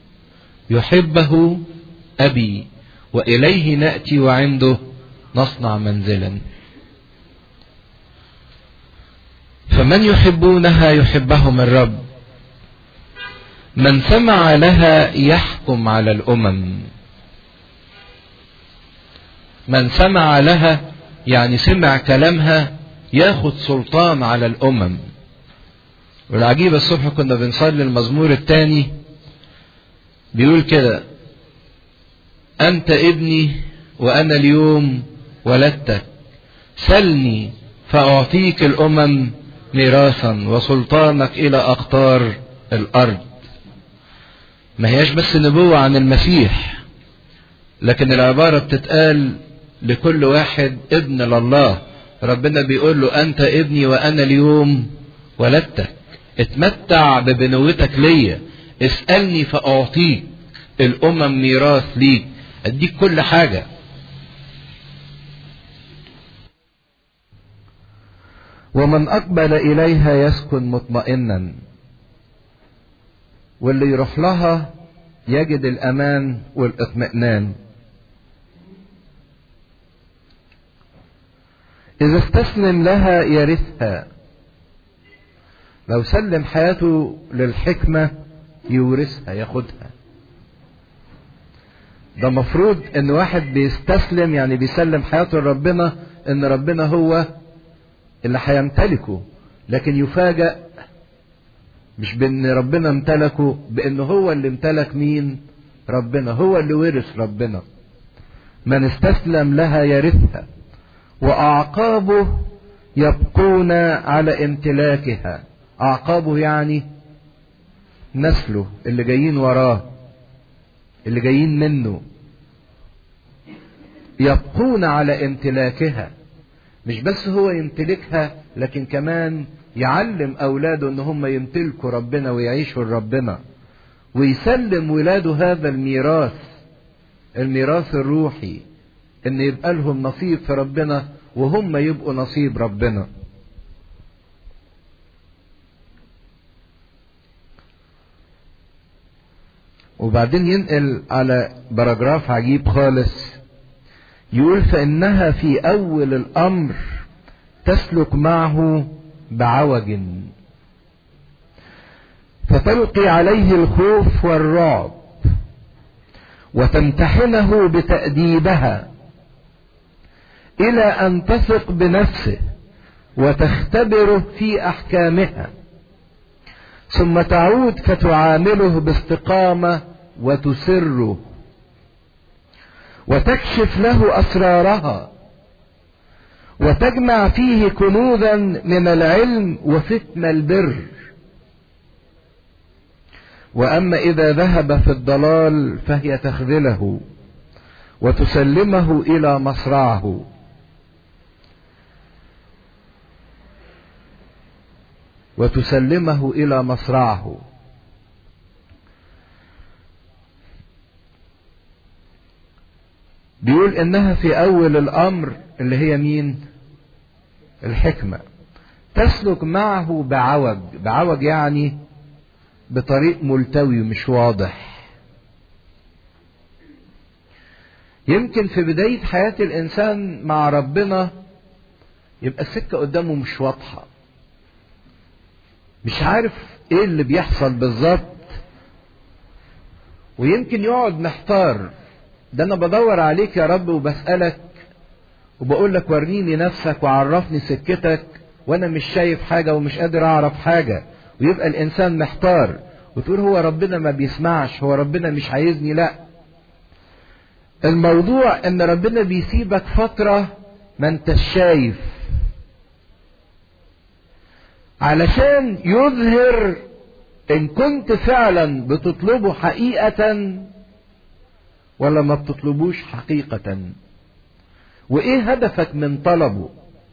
يحبه أبي وإليه نأتي وعنده نصنع منزلا فمن يحبونها يحبهم الرب من سمع لها يحكم على الأمم من سمع لها يعني سمع كلامها ياخد سلطان على الأمم والعجيب الصبح كنا بنصلي المزمور الثاني بيقول كده أنت ابني وأنا اليوم ولدتك سلني فأعطيك الأمم ميراثا وسلطانك إلى أقطار الأرض ما هياش بس نبوة عن المسيح لكن العبارة بتتقال لكل واحد ابن لله ربنا بيقول له أنت ابني وأنا اليوم ولدتك اتمتع ببنوتك ليا اسألني فأعطيك الأمم ميراث ليك أديك كل حاجة ومن أقبل إليها يسكن مطمئنا واللي يروح لها يجد الأمان والاطمئنان إذا استسلم لها يرثها لو سلم حياته للحكمة يورثها ياخدها ده مفروض ان واحد بيستسلم يعني بيسلم حياته لربنا ان ربنا هو اللي هيمتلكه لكن يفاجأ مش بان ربنا امتلكه بان هو اللي امتلك مين ربنا هو اللي ورث ربنا من استسلم لها يرثها واعقابه يبقون على امتلاكها اعقابه يعني نسله اللي جايين وراه اللي جايين منه يبقون على امتلاكها مش بس هو يمتلكها لكن كمان يعلم اولاده ان هم يمتلكوا ربنا ويعيشوا لربنا ويسلم ولاده هذا الميراث الميراث الروحي ان يبقى لهم نصيب في ربنا وهم يبقوا نصيب ربنا وبعدين ينقل على باراجراف عجيب خالص يقول فإنها في أول الأمر تسلك معه بعوج فتلقي عليه الخوف والرعب وتمتحنه بتأديبها إلى أن تثق بنفسه وتختبره في أحكامها ثم تعود فتعامله باستقامة وتسره وتكشف له أسرارها وتجمع فيه كنوزا من العلم وفتن البر واما اذا ذهب في الضلال فهي تخذله وتسلمه الى مصرعه وتسلمه الى مصرعه بيقول انها في اول الامر اللي هي مين الحكمة تسلك معه بعوج بعوج يعني بطريق ملتوي مش واضح يمكن في بداية حياة الإنسان مع ربنا يبقى السكة قدامه مش واضحة مش عارف ايه اللي بيحصل بالظبط ويمكن يقعد محتار ده انا بدور عليك يا رب وبسألك وبقول لك وريني نفسك وعرفني سكتك وانا مش شايف حاجة ومش قادر اعرف حاجة ويبقى الانسان محتار وتقول هو ربنا ما بيسمعش هو ربنا مش عايزني لا الموضوع ان ربنا بيسيبك فترة ما انتش شايف علشان يظهر ان كنت فعلا بتطلبه حقيقة ولا ما بتطلبوش حقيقة وايه هدفك من طلبه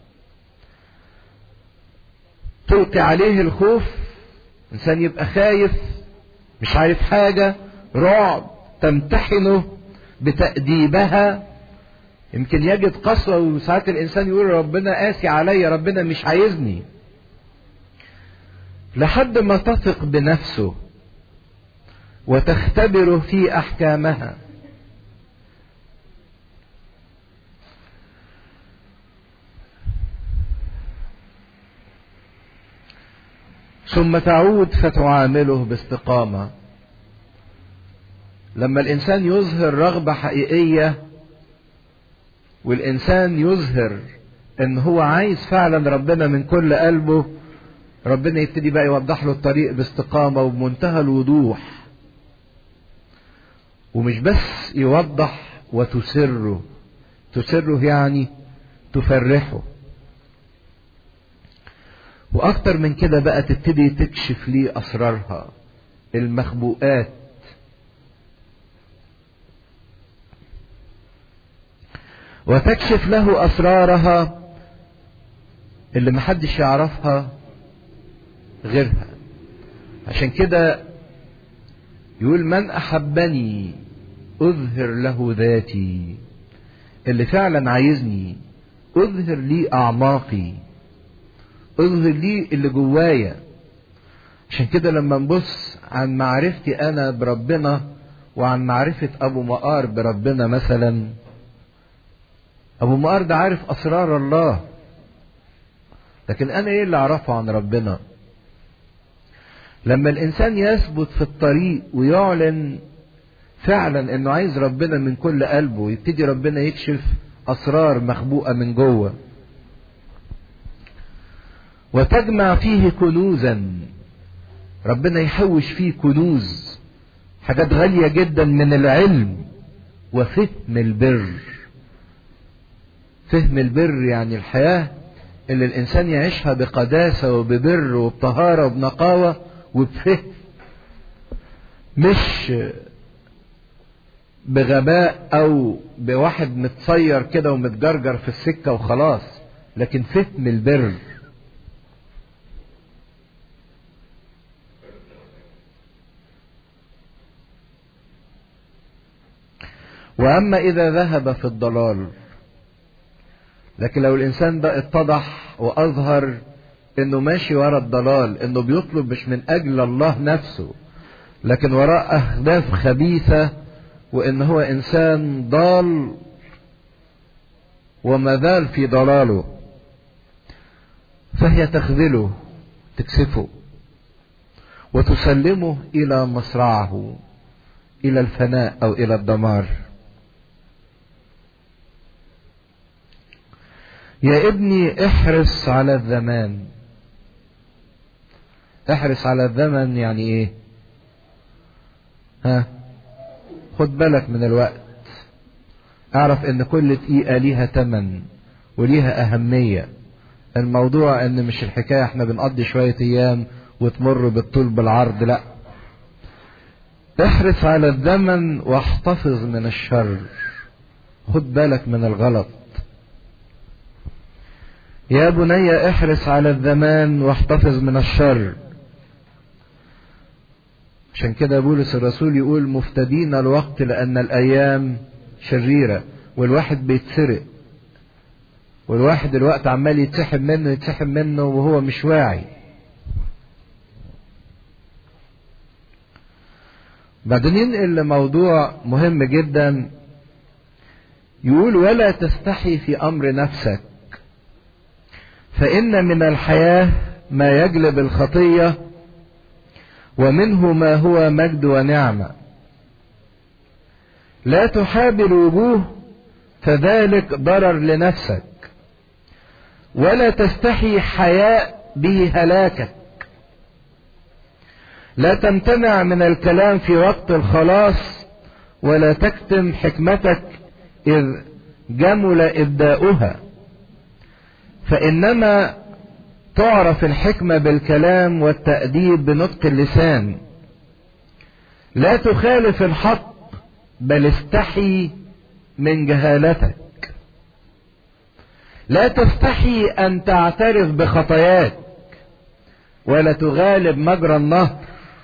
تلقي عليه الخوف انسان يبقى خايف مش عارف حاجة رعب تمتحنه بتأديبها يمكن يجد قسوة وساعات الإنسان يقول ربنا قاسي عليا ربنا مش عايزني لحد ما تثق بنفسه وتختبره في أحكامها ثم تعود فتعامله باستقامة لما الإنسان يظهر رغبة حقيقية والإنسان يظهر إن هو عايز فعلا ربنا من كل قلبه ربنا يبتدي بقى يوضح له الطريق باستقامة وبمنتهى الوضوح ومش بس يوضح وتسره تسره يعني تفرحه واكتر من كده بقى تبتدي تكشف ليه اسرارها المخبوءات وتكشف له اسرارها اللي محدش يعرفها غيرها عشان كده يقول من احبني اظهر له ذاتي اللي فعلا عايزني اظهر لي اعماقي اظهر لي اللي جوايا عشان كده لما نبص عن معرفتي انا بربنا وعن معرفة ابو مقار بربنا مثلا ابو مقار ده عارف اسرار الله لكن انا ايه اللي اعرفه عن ربنا لما الانسان يثبت في الطريق ويعلن فعلا انه عايز ربنا من كل قلبه يبتدي ربنا يكشف اسرار مخبوءه من جوه وتجمع فيه كنوزا ربنا يحوش فيه كنوز حاجات غاليه جدا من العلم وفهم البر فهم البر يعني الحياه اللي الانسان يعيشها بقداسه وببر وبطهاره وبنقاوه وبفهم مش بغباء او بواحد متصير كده ومتجرجر في السكه وخلاص لكن فهم البر واما اذا ذهب في الضلال لكن لو الانسان ده اتضح واظهر انه ماشي ورا الضلال انه بيطلب مش من اجل الله نفسه لكن وراء اهداف خبيثه وان هو انسان ضال وما زال في ضلاله فهي تخذله تكسفه وتسلمه الى مصرعه الى الفناء او الى الدمار يا ابني احرص على الزمان احرص على الزمن يعني ايه ها خد بالك من الوقت اعرف ان كل دقيقة ليها تمن وليها اهمية الموضوع ان مش الحكاية احنا بنقضي شوية ايام وتمر بالطول بالعرض لا احرص على الزمن واحتفظ من الشر خد بالك من الغلط يا بني احرص على الزمان واحتفظ من الشر عشان كده بولس الرسول يقول مفتدين الوقت لأن الأيام شريرة والواحد بيتسرق والواحد الوقت عمال يتسحب منه يتسحب منه وهو مش واعي بعدين ينقل لموضوع مهم جدا يقول ولا تستحي في أمر نفسك فإن من الحياة ما يجلب الخطية ومنه ما هو مجد ونعمة لا تحابي الوجوه فذلك ضرر لنفسك ولا تستحي حياء به هلاكك لا تمتنع من الكلام في وقت الخلاص ولا تكتم حكمتك إذ جمل إبداؤها فإنما تعرف الحكمة بالكلام والتأديب بنطق اللسان لا تخالف الحق بل استحي من جهالتك لا تستحي أن تعترف بخطاياك ولا تغالب مجرى النهر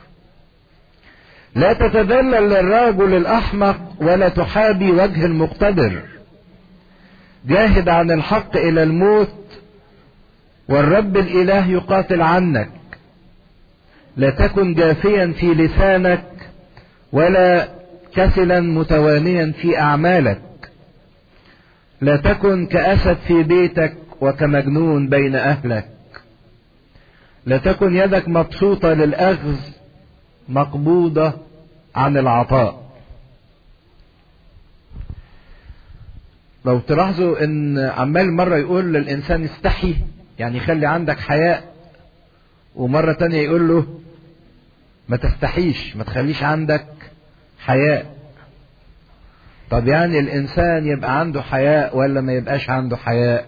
لا تتذلل للرجل الأحمق ولا تحابي وجه المقتدر جاهد عن الحق إلى الموت والرب الإله يقاتل عنك لا تكن جافيا في لسانك ولا كسلا متوانيا في أعمالك لا تكن كأسد في بيتك وكمجنون بين أهلك لا تكن يدك مبسوطة للأخذ مقبوضة عن العطاء لو تلاحظوا ان عمال مرة يقول للإنسان استحي يعني خلي عندك حياء ومرة تانية يقول له ما تستحيش ما تخليش عندك حياء طب يعني الإنسان يبقى عنده حياء ولا ما يبقاش عنده حياء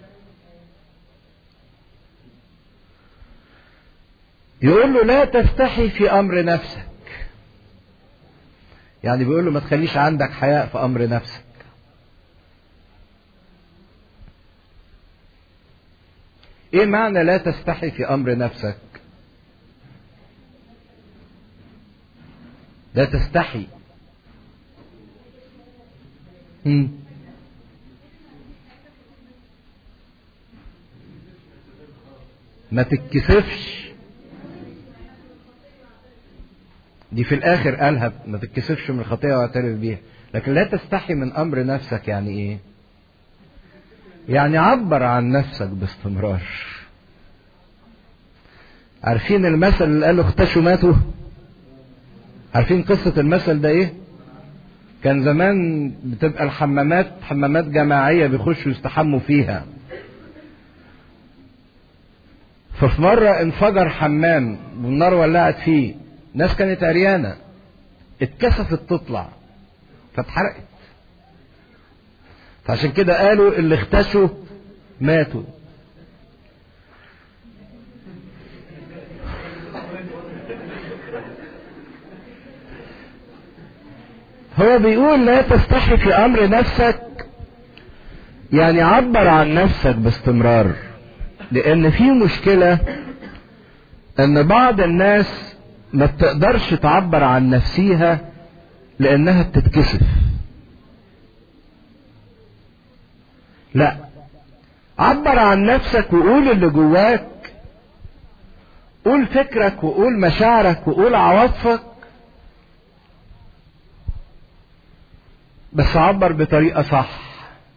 يقول له لا تستحي في أمر نفسك يعني بيقول له ما تخليش عندك حياء في أمر نفسك ايه معنى لا تستحي في امر نفسك لا تستحي مم. ما تتكسفش دي في الاخر قالها ما تتكسفش من الخطيئه واعترف بيها لكن لا تستحي من امر نفسك يعني ايه يعني عبر عن نفسك باستمرار عارفين المثل اللي قاله اختشوا ماتوا عارفين قصة المثل ده ايه كان زمان بتبقى الحمامات حمامات جماعية بيخشوا يستحموا فيها ففي مرة انفجر حمام والنار ولعت فيه ناس كانت عريانة اتكسفت تطلع فاتحرقت فعشان كده قالوا اللي اختشوا ماتوا هو بيقول لا تستحي في امر نفسك يعني عبر عن نفسك باستمرار لان في مشكلة ان بعض الناس ما بتقدرش تعبر عن نفسيها لانها بتتكسف لا عبر عن نفسك وقول اللي جواك قول فكرك وقول مشاعرك وقول عواطفك بس عبر بطريقة صح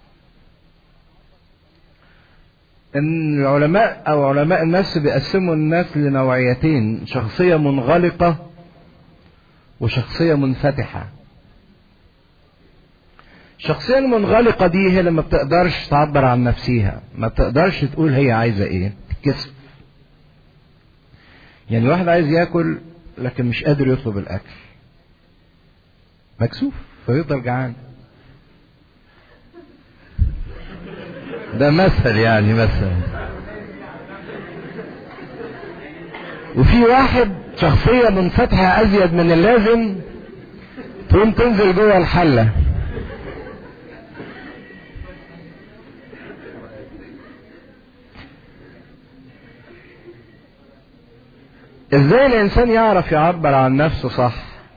ان العلماء او علماء النفس بيقسموا الناس لنوعيتين شخصية منغلقة وشخصية منفتحة الشخصية المنغلقة دي هي اللي ما بتقدرش تعبر عن نفسيها ما بتقدرش تقول هي عايزة ايه تتكسف يعني واحد عايز ياكل لكن مش قادر يطلب الاكل مكسوف فيفضل جعان ده مثل يعني مثل وفي واحد شخصية منفتحة أزيد من اللازم تقوم تنزل جوه الحلة ازاي الانسان يعرف يعبر عن نفسه صح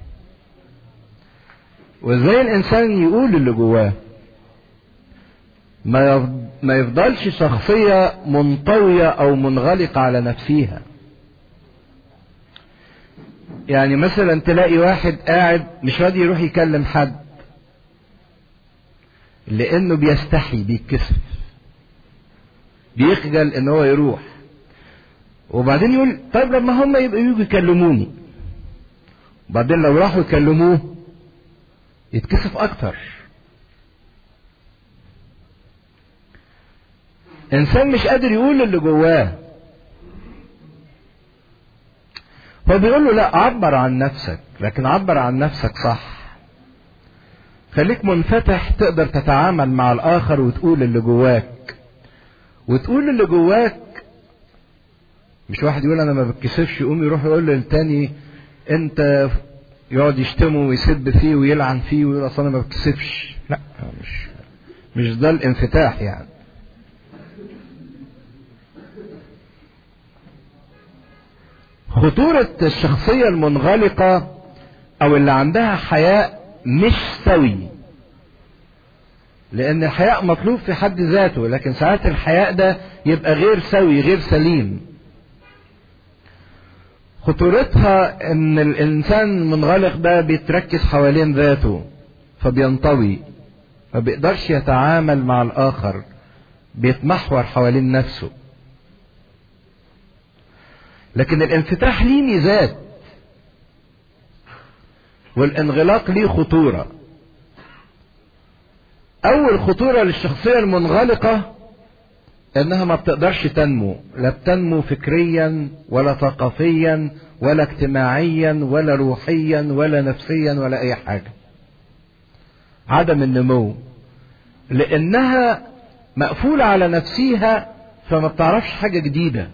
وازاي الانسان يقول اللي جواه ما يف- ما يفضلش شخصية منطوية او منغلقة على نفسها يعني مثلا تلاقي واحد قاعد مش راضي يروح يكلم حد لانه بيستحي بيتكسف بيخجل ان هو يروح وبعدين يقول طيب لما هم يبقوا يجوا يكلموني وبعدين لو راحوا يكلموه يتكسف اكتر انسان مش قادر يقول اللي جواه هو بيقول له لا عبر عن نفسك لكن عبر عن نفسك صح خليك منفتح تقدر تتعامل مع الاخر وتقول اللي جواك وتقول اللي جواك مش واحد يقول انا ما بتكسفش يقوم يروح يقول للتاني انت يقعد يشتمه ويسب فيه ويلعن فيه ويقول اصل انا ما بتكسفش لا مش مش ده الانفتاح يعني خطورة الشخصية المنغلقة أو اللي عندها حياء مش سوي لأن الحياء مطلوب في حد ذاته لكن ساعات الحياء ده يبقى غير سوي غير سليم خطورتها ان الانسان المنغلق ده بيتركز حوالين ذاته فبينطوي ما بيقدرش يتعامل مع الاخر بيتمحور حوالين نفسه لكن الانفتاح ليه ميزات والانغلاق ليه خطورة اول خطورة للشخصية المنغلقة انها ما بتقدرش تنمو لا بتنمو فكريا ولا ثقافيا ولا اجتماعيا ولا روحيا ولا نفسيا ولا اي حاجة عدم النمو لانها مقفولة على نفسها فما بتعرفش حاجة جديدة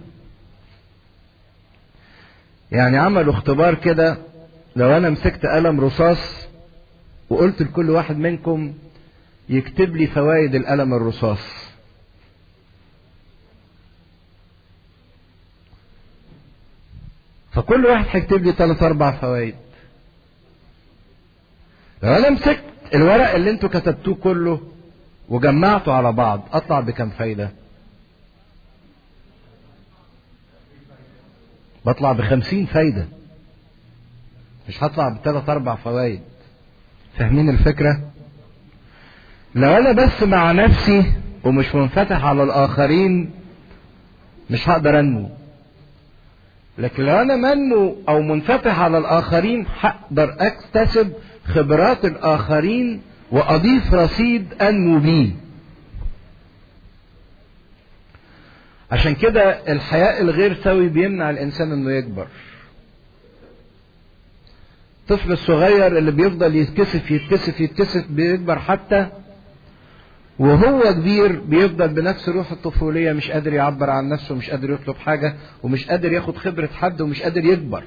يعني عملوا اختبار كده لو انا مسكت قلم رصاص وقلت لكل واحد منكم يكتب لي فوائد القلم الرصاص فكل واحد هيكتب لي ثلاث اربع فوائد لو انا مسكت الورق اللي انتوا كتبتوه كله وجمعته على بعض اطلع بكم فايده بطلع بخمسين فايدة مش هطلع بثلاث أربع فوائد فاهمين الفكرة؟ لو أنا بس مع نفسي ومش منفتح على الآخرين مش هقدر أنمو لكن لو أنا منمو أو منفتح على الآخرين هقدر أكتسب خبرات الآخرين وأضيف رصيد أنمو بيه عشان كده الحياء الغير سوي بيمنع الانسان انه يكبر الطفل الصغير اللي بيفضل يتكسف يتكسف يتكسف بيكبر حتى وهو كبير بيفضل بنفس روح الطفولية مش قادر يعبر عن نفسه مش قادر يطلب حاجة ومش قادر ياخد خبرة حد ومش قادر يكبر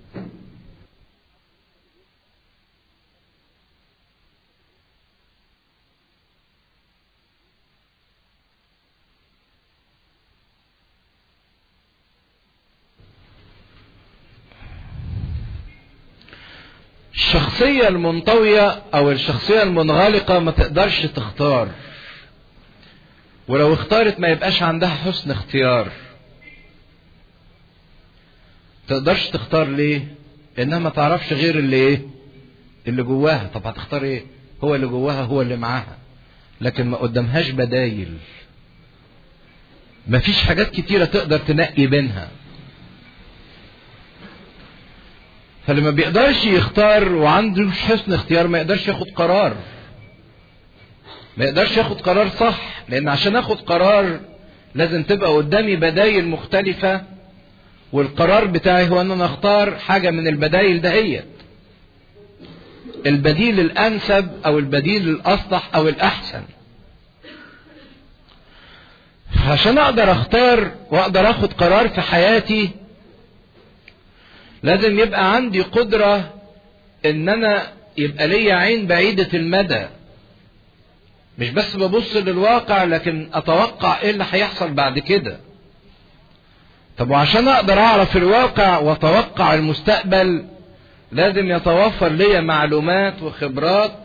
الشخصية المنطوية أو الشخصية المنغلقة ما تقدرش تختار ولو اختارت ما يبقاش عندها حسن اختيار تقدرش تختار ليه لانها ما تعرفش غير اللي ايه اللي جواها طب هتختار ايه هو اللي جواها هو اللي معاها لكن ما قدامهاش بدايل مفيش حاجات كتيرة تقدر تنقي بينها فاللي ما بيقدرش يختار وعنده حسن اختيار ما يقدرش ياخد قرار ما يقدرش ياخد قرار صح لان عشان اخد قرار لازم تبقى قدامي بدايل مختلفة والقرار بتاعي هو ان انا اختار حاجة من البدايل دهيت البديل الانسب او البديل الاصلح او الاحسن عشان اقدر اختار واقدر اخد قرار في حياتي لازم يبقى عندي قدرة ان انا يبقى ليا عين بعيدة المدى مش بس ببص للواقع لكن اتوقع ايه اللي هيحصل بعد كده طب وعشان اقدر اعرف الواقع واتوقع المستقبل لازم يتوفر ليا معلومات وخبرات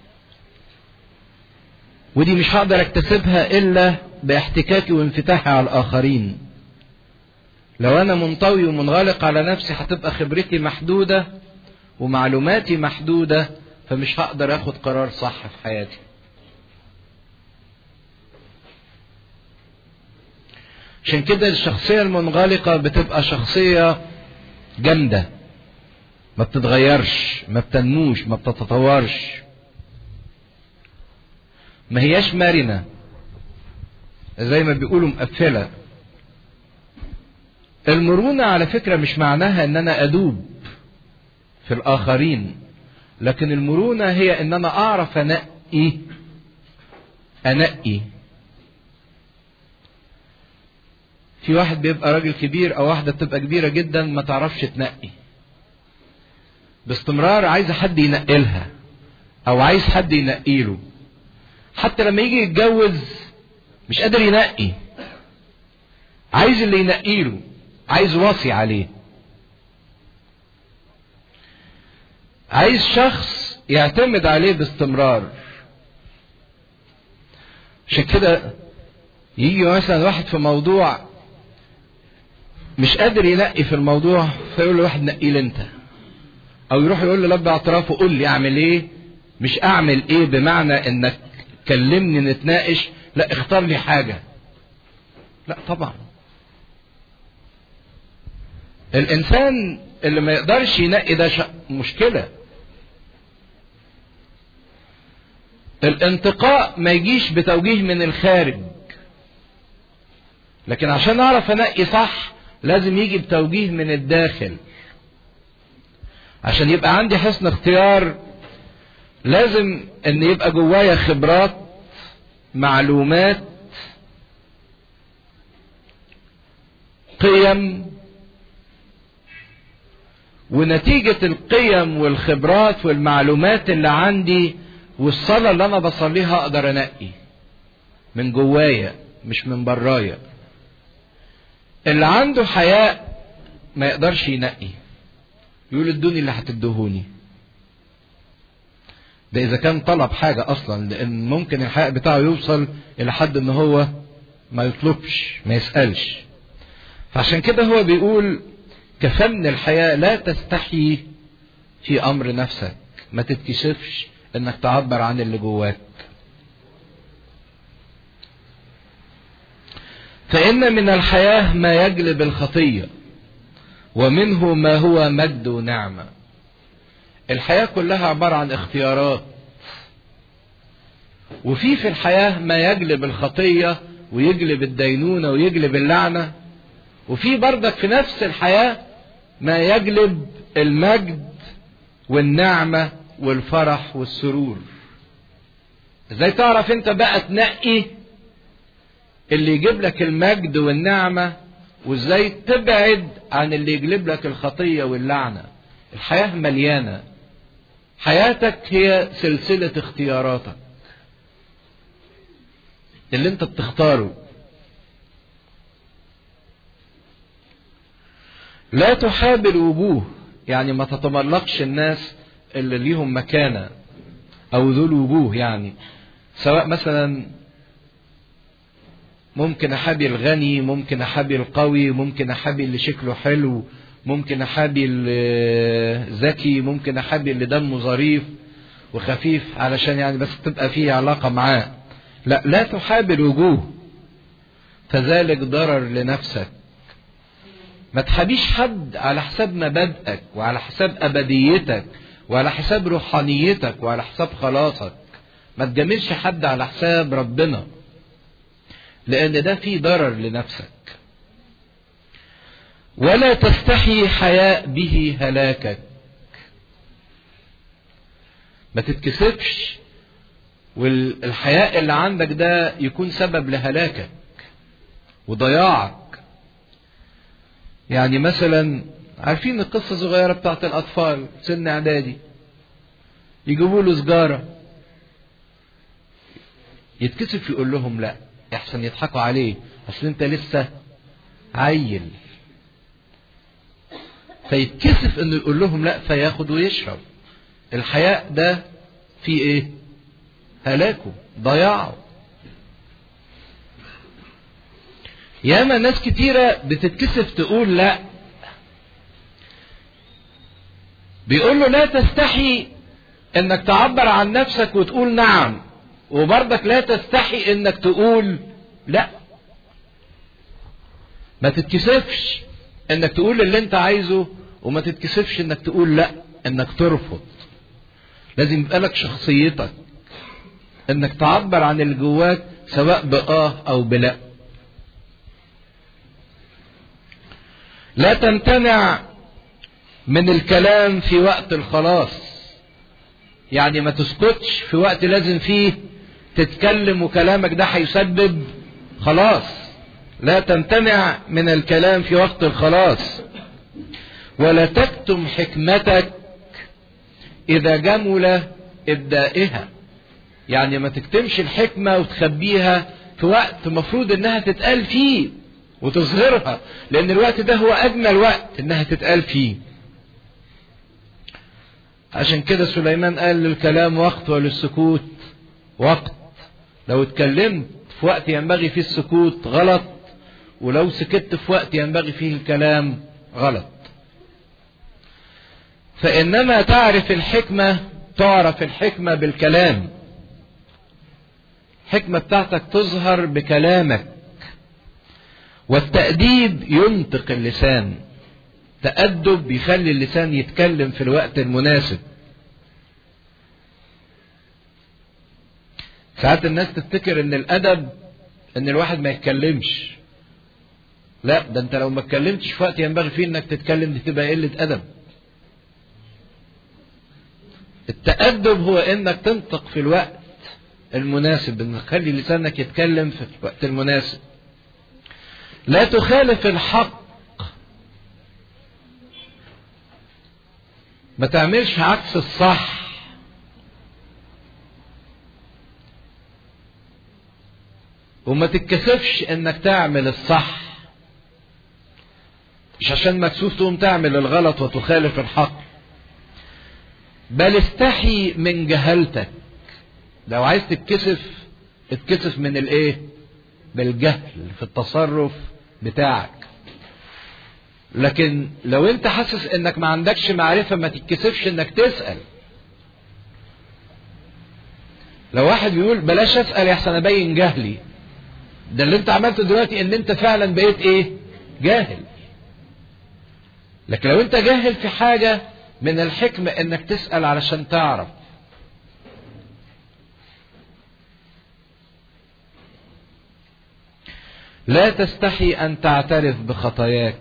ودي مش هقدر اكتسبها الا باحتكاكي وانفتاحي على الاخرين لو انا منطوي ومنغلق على نفسي هتبقى خبرتي محدودة ومعلوماتي محدودة فمش هقدر اخد قرار صح في حياتي عشان كده الشخصية المنغلقة بتبقى شخصية جامدة ما بتتغيرش ما بتنموش ما بتتطورش ما هياش مرنة زي ما بيقولوا مقفلة المرونة على فكرة مش معناها ان انا ادوب في الاخرين لكن المرونة هي ان انا اعرف انقي انقي في واحد بيبقى راجل كبير او واحدة بتبقى كبيرة جدا ما تعرفش تنقي باستمرار عايزة حد ينقلها او عايز حد ينقيله حتى لما يجي يتجوز مش قادر ينقي عايز اللي ينقيله عايز واصي عليه عايز شخص يعتمد عليه باستمرار عشان كده يجي مثلا واحد في موضوع مش قادر ينقي في الموضوع فيقول له واحد نقي لي انت او يروح يقول له لب اعترافه قول لي اعمل ايه مش اعمل ايه بمعنى انك كلمني نتناقش لا اختار لي حاجة لا طبعا الانسان اللي ما يقدرش ينقي ده مشكلة الانتقاء ما يجيش بتوجيه من الخارج لكن عشان اعرف انقي صح لازم يجي بتوجيه من الداخل عشان يبقى عندي حسن اختيار لازم ان يبقى جوايا خبرات معلومات قيم ونتيجة القيم والخبرات والمعلومات اللي عندي والصلاة اللي انا بصليها اقدر انقي من جوايا مش من برايا اللي عنده حياء ما يقدرش ينقي يقول ادوني اللي هتدهوني ده اذا كان طلب حاجة اصلا لان ممكن الحياء بتاعه يوصل الى حد ان هو ما يطلبش ما يسألش فعشان كده هو بيقول كفن الحياء لا تستحي في امر نفسك ما تتكسفش انك تعبر عن اللي جواك فان من الحياة ما يجلب الخطية ومنه ما هو مجد ونعمة الحياة كلها عبارة عن اختيارات وفي في الحياة ما يجلب الخطية ويجلب الدينونة ويجلب اللعنة وفي برضك في نفس الحياة ما يجلب المجد والنعمة والفرح والسرور ازاي تعرف انت بقى تنقي اللي يجيب لك المجد والنعمة وازاي تبعد عن اللي يجلب لك الخطية واللعنة الحياة مليانة حياتك هي سلسلة اختياراتك اللي انت بتختاره لا تحاب الوجوه يعني ما تتملقش الناس اللي ليهم مكانة او ذو الوجوه يعني سواء مثلا ممكن احابي الغني ممكن احابي القوي ممكن احابي اللي شكله حلو ممكن احابي الذكي ممكن احابي اللي دمه ظريف وخفيف علشان يعني بس تبقى فيه علاقة معاه لا لا تحابي الوجوه فذلك ضرر لنفسك ما تحابيش حد على حساب مبادئك وعلى حساب ابديتك وعلى حساب روحانيتك وعلى حساب خلاصك ما تجاملش حد على حساب ربنا لان ده فيه ضرر لنفسك ولا تستحي حياء به هلاكك ما تتكسفش والحياء اللي عندك ده يكون سبب لهلاكك وضياعك يعني مثلا عارفين القصة الصغيرة بتاعت الأطفال سن إعدادي يجيبوا له سجارة يتكسف يقول لهم لا يحسن يضحكوا عليه اصل انت لسه عيل فيتكسف انه يقول لهم لا فياخد ويشرب الحياء ده في ايه هلاكه ضياعه ياما ناس كتيرة بتتكسف تقول لا بيقول له لا تستحي انك تعبر عن نفسك وتقول نعم وبرضك لا تستحي انك تقول لا ما تتكسفش انك تقول اللي انت عايزه وما تتكسفش انك تقول لا انك ترفض لازم يبقى لك شخصيتك انك تعبر عن اللي جواك سواء بآه او بلا لا تمتنع من الكلام في وقت الخلاص يعني ما تسكتش في وقت لازم فيه تتكلم وكلامك ده هيسبب خلاص لا تمتنع من الكلام في وقت الخلاص ولا تكتم حكمتك اذا جمل ابدائها يعني ما تكتمش الحكمة وتخبيها في وقت مفروض انها تتقال فيه وتظهرها لان الوقت ده هو اجمل وقت انها تتقال فيه عشان كده سليمان قال للكلام وقت وللسكوت وقت لو اتكلمت في وقت ينبغي فيه السكوت غلط ولو سكت في وقت ينبغي فيه الكلام غلط فإنما تعرف الحكمة تعرف الحكمة بالكلام الحكمة بتاعتك تظهر بكلامك والتأديب ينطق اللسان تأدب يخلي اللسان يتكلم في الوقت المناسب ساعات الناس تفتكر ان الادب ان الواحد ما يتكلمش لا ده انت لو ما اتكلمتش في وقت ينبغي فيه انك تتكلم دي تبقى قله ادب التأدب هو انك تنطق في الوقت المناسب انك تخلي لسانك يتكلم في الوقت المناسب لا تخالف الحق ما تعملش عكس الصح وما تتكسفش انك تعمل الصح مش عشان مكسوف تقوم تعمل الغلط وتخالف الحق بل استحي من جهلتك لو عايز تتكسف اتكسف من الايه بالجهل في التصرف بتاعك لكن لو انت حاسس انك ما عندكش معرفة ما تتكسفش انك تسأل لو واحد بيقول بلاش اسأل يحسن ابين جهلي ده اللي انت عملته دلوقتي ان انت فعلا بقيت ايه جاهل لكن لو انت جاهل في حاجة من الحكمة انك تسأل علشان تعرف لا تستحي ان تعترف بخطاياك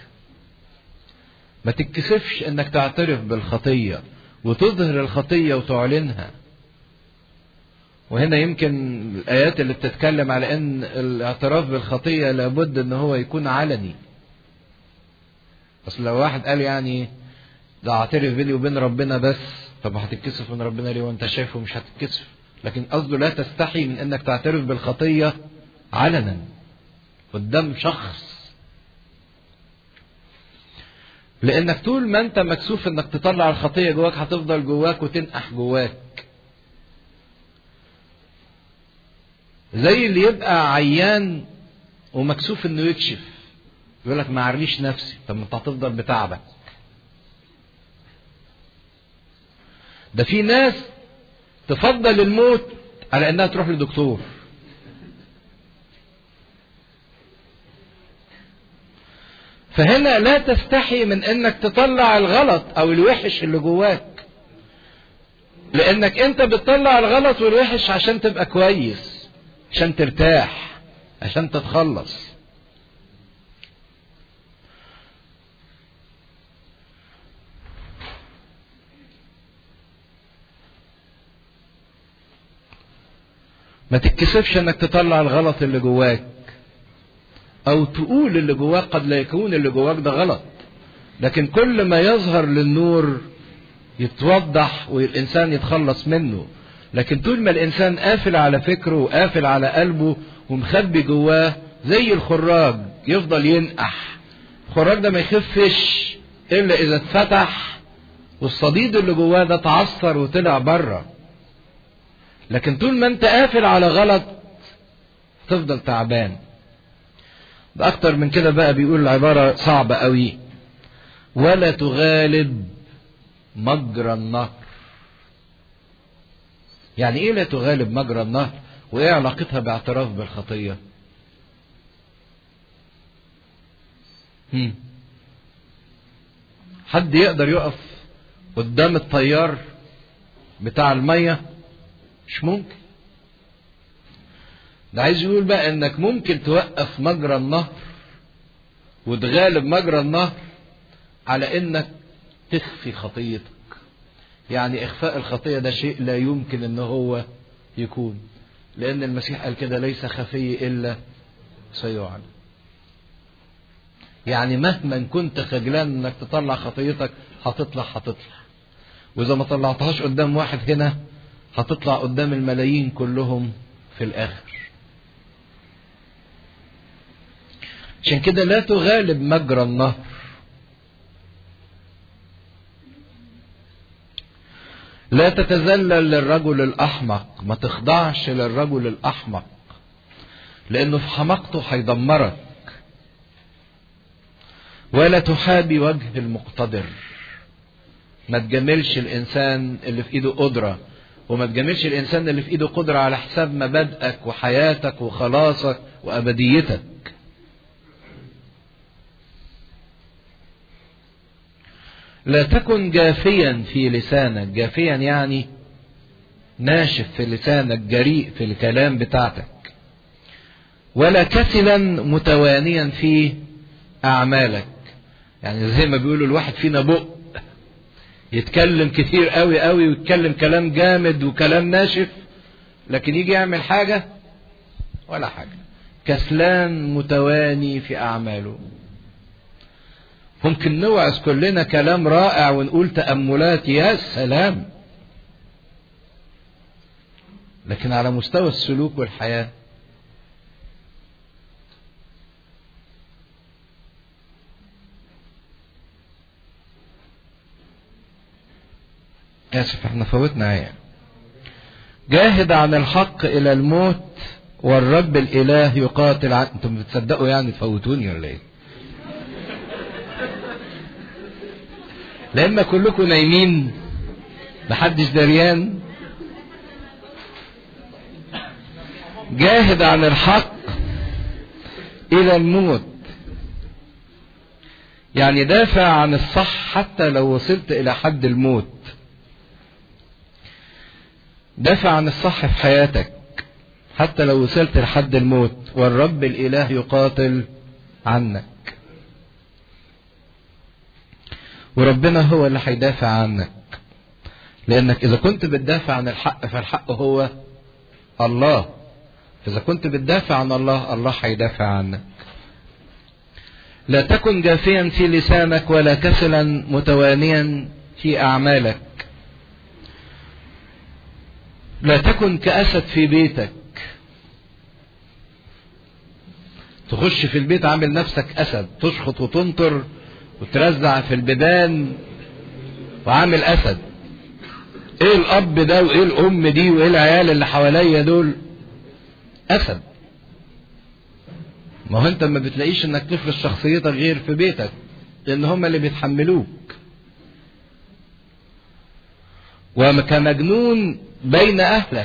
ما تتكسفش انك تعترف بالخطية وتظهر الخطية وتعلنها وهنا يمكن الآيات اللي بتتكلم على أن الاعتراف بالخطية لابد أن هو يكون علني أصل لو واحد قال يعني ده اعترف بيني وبين ربنا بس طب هتتكسف من ربنا ليه وانت شايفه مش هتتكسف لكن قصده لا تستحي من انك تعترف بالخطية علنا قدام شخص لانك طول ما انت مكسوف انك تطلع الخطية جواك هتفضل جواك وتنقح جواك زي اللي يبقى عيان ومكسوف انه يكشف يقول لك ما عرنيش نفسي طب ما انت هتفضل بتعبك ده في ناس تفضل الموت على انها تروح لدكتور فهنا لا تستحي من انك تطلع الغلط او الوحش اللي جواك لانك انت بتطلع الغلط والوحش عشان تبقى كويس عشان ترتاح عشان تتخلص ما تتكسفش انك تطلع الغلط اللي جواك او تقول اللي جواك قد لا يكون اللي جواك ده غلط لكن كل ما يظهر للنور يتوضح والإنسان يتخلص منه لكن طول ما الإنسان قافل على فكره وقافل على قلبه ومخبي جواه زي الخراج يفضل ينقح الخراج ده ما يخفش إلا إذا اتفتح والصديد اللي جواه ده اتعصر وطلع بره لكن طول ما انت قافل على غلط تفضل تعبان ده اكتر من كده بقى بيقول العبارة صعبة قوي ولا تغالب مجرى النهر يعني ايه لا تغالب مجرى النهر وايه علاقتها باعتراف بالخطية هم. حد يقدر يقف قدام الطيار بتاع المية مش ممكن ده عايز يقول بقى انك ممكن توقف مجرى النهر وتغالب مجرى النهر على انك تخفي خطيتك يعني اخفاء الخطيه ده شيء لا يمكن ان هو يكون لان المسيح قال كده ليس خفي الا سيعلن يعني مهما كنت خجلان انك تطلع خطيتك هتطلع هتطلع واذا ما طلعتهاش قدام واحد هنا هتطلع قدام الملايين كلهم في الاخر عشان كده لا تغالب مجرى النهر لا تتذلل للرجل الأحمق ما تخضعش للرجل الأحمق لأنه في حماقته هيدمرك ولا تحابي وجه المقتدر ما تجاملش الإنسان اللي في إيده قدرة وما تجاملش الإنسان اللي في إيده قدرة على حساب مبادئك وحياتك وخلاصك وأبديتك لا تكن جافيا في لسانك جافيا يعني ناشف في لسانك جريء في الكلام بتاعتك ولا كسلا متوانيا في اعمالك يعني زي ما بيقولوا الواحد فينا بق يتكلم كتير قوي قوي ويتكلم كلام جامد وكلام ناشف لكن يجي يعمل حاجة ولا حاجة كسلان متواني في أعماله ممكن نوعظ كلنا كلام رائع ونقول تأملات يا سلام لكن على مستوى السلوك والحياة آسف احنا فوتنا آية جاهد عن الحق إلى الموت والرب الإله يقاتل عن انتم بتصدقوا يعني تفوتوني ولا ايه؟ لما كلكم نايمين محدش دريان جاهد عن الحق الى الموت يعني دافع عن الصح حتى لو وصلت الى حد الموت دافع عن الصح في حياتك حتى لو وصلت لحد الموت والرب الاله يقاتل عنك وربنا هو اللي هيدافع عنك لانك اذا كنت بتدافع عن الحق فالحق هو الله اذا كنت بتدافع عن الله الله هيدافع عنك لا تكن جافيا في لسانك ولا كسلا متوانيا في اعمالك لا تكن كاسد في بيتك تخش في البيت عامل نفسك اسد تشخط وتنطر وترزع في البيبان وعامل اسد ايه الاب ده وايه الام دي وايه العيال اللي حواليا دول اسد ما هو انت ما بتلاقيش انك تفرض شخصيتك غير في بيتك لان هم اللي بيتحملوك وكمجنون بين اهلك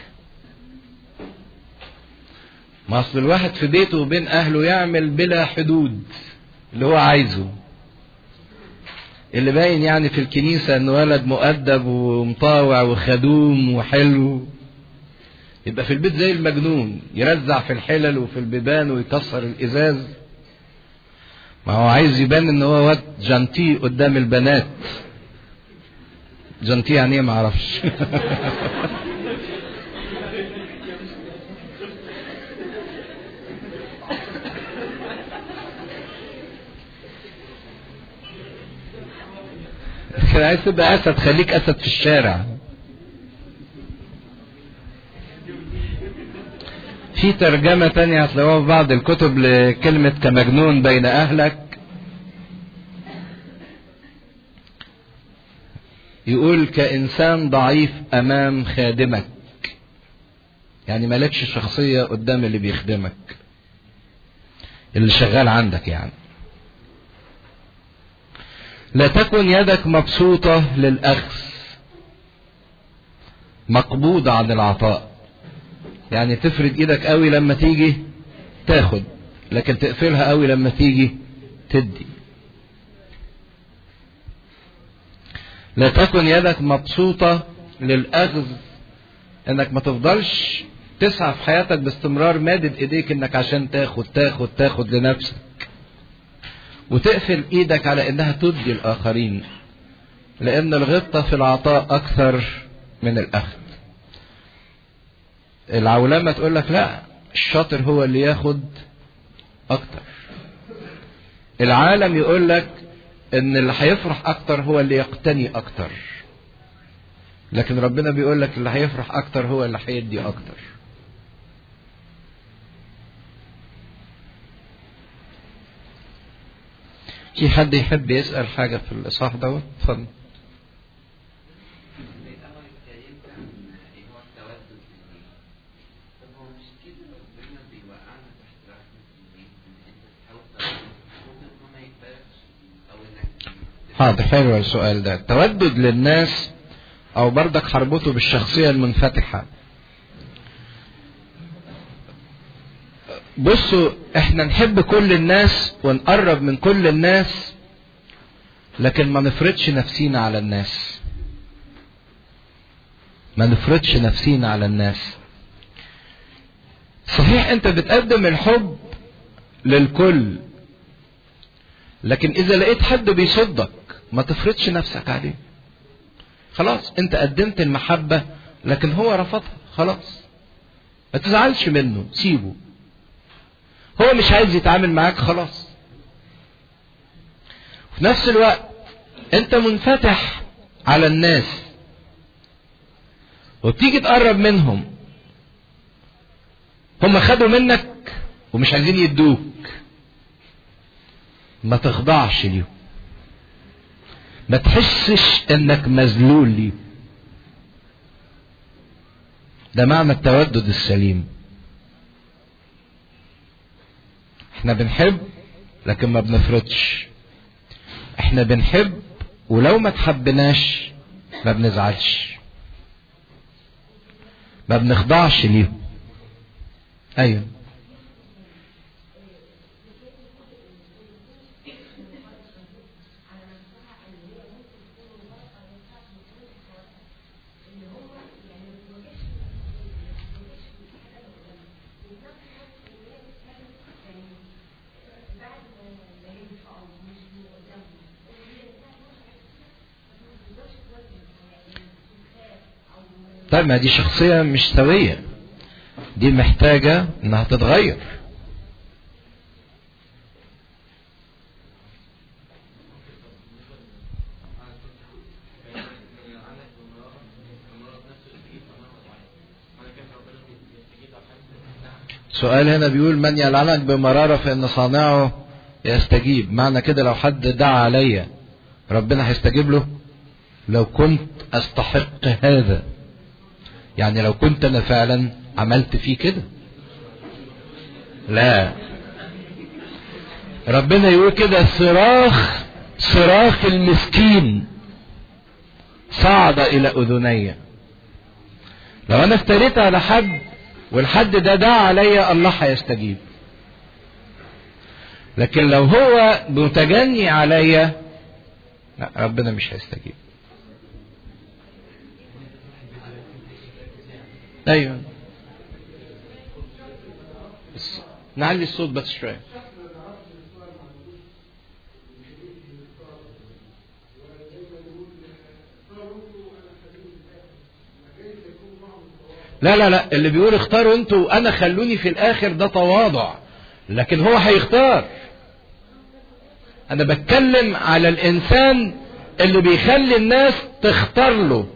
ما اصل الواحد في بيته وبين اهله يعمل بلا حدود اللي هو عايزه اللي باين يعني في الكنيسة انه ولد مؤدب ومطاوع وخدوم وحلو يبقى في البيت زي المجنون يرزع في الحلل وفي البيبان ويكسر الازاز ما هو عايز يبان ان هو واد جانتي قدام البنات جانتي يعني ايه ما اعرفش لكن عايز تبقى اسد خليك اسد في الشارع في ترجمة تانية هتلاقوها في بعض الكتب لكلمة كمجنون بين أهلك يقول كإنسان ضعيف أمام خادمك يعني مالكش شخصية قدام اللي بيخدمك اللي شغال عندك يعني لا تكن يدك مبسوطة للأخذ مقبوضة عن العطاء يعني تفرد ايدك قوي لما تيجي تاخد لكن تقفلها قوي لما تيجي تدي لا تكن يدك مبسوطة للأخذ انك ما تفضلش تسعى في حياتك باستمرار مادد ايديك انك عشان تاخد تاخد تاخد لنفسك وتقفل ايدك على انها تدي الاخرين لان الغبطة في العطاء اكثر من الاخذ العولمة تقول لك لا الشاطر هو اللي ياخد اكتر العالم يقول لك ان اللي هيفرح اكتر هو اللي يقتني اكتر لكن ربنا بيقول لك اللي هيفرح اكتر هو اللي هيدي اكتر في حد يحب يسأل حاجة في الإصحاح دوت اتفضل حاضر حلو السؤال ده التودد للناس او بردك هربطه بالشخصية المنفتحة بصوا احنا نحب كل الناس ونقرب من كل الناس لكن ما نفرضش نفسينا على الناس ما نفرضش نفسينا على الناس صحيح انت بتقدم الحب للكل لكن اذا لقيت حد بيصدك ما تفرضش نفسك عليه خلاص انت قدمت المحبة لكن هو رفضها خلاص ما تزعلش منه سيبه هو مش عايز يتعامل معاك خلاص في نفس الوقت انت منفتح على الناس وبتيجي تقرب منهم هم خدوا منك ومش عايزين يدوك ما تخضعش ليهم ما تحسش انك مذلول ليهم ده معنى التودد السليم احنا بنحب لكن ما بنفرضش احنا بنحب ولو ما تحبناش ما بنزعلش ما بنخضعش ليهم ايوه طيب ما دي شخصية مش سوية دي محتاجة انها تتغير سؤال هنا بيقول من يلعنك بمرارة فإن صانعه يستجيب معنى كده لو حد دعا عليا ربنا هيستجيب له لو كنت استحق هذا يعني لو كنت انا فعلا عملت فيه كده لا ربنا يقول كده صراخ صراخ المسكين صعد الى اذني لو انا افتريت على حد والحد ده دعا عليا الله هيستجيب لكن لو هو متجني عليا لا ربنا مش هيستجيب ايوه بس نعلي الصوت بس شويه لا لا لا اللي بيقول اختاروا انتوا وانا خلوني في الاخر ده تواضع لكن هو هيختار انا بتكلم على الانسان اللي بيخلي الناس تختار له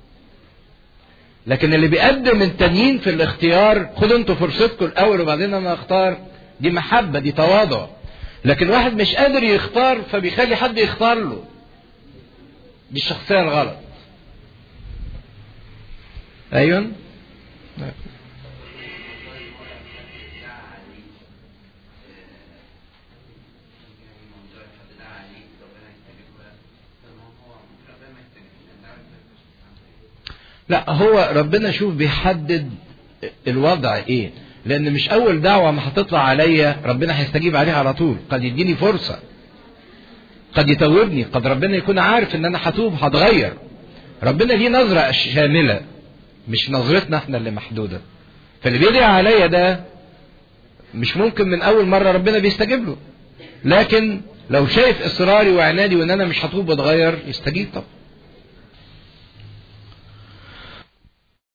لكن اللي بيقدم التانيين في الاختيار خدوا انتوا فرصتكم الاول وبعدين انا اختار دي محبه دي تواضع لكن واحد مش قادر يختار فبيخلي حد يختار له دي الشخصيه الغلط ايوه لا هو ربنا شوف بيحدد الوضع ايه لان مش اول دعوه ما هتطلع عليا ربنا هيستجيب عليها على طول قد يديني فرصه قد يتوبني قد ربنا يكون عارف ان انا هتوب هتغير ربنا ليه نظره شامله مش نظرتنا احنا اللي محدوده فاللي بيدعي عليا ده مش ممكن من اول مره ربنا بيستجيب له لكن لو شايف اصراري وعنادي وان انا مش هتوب واتغير يستجيب طبعا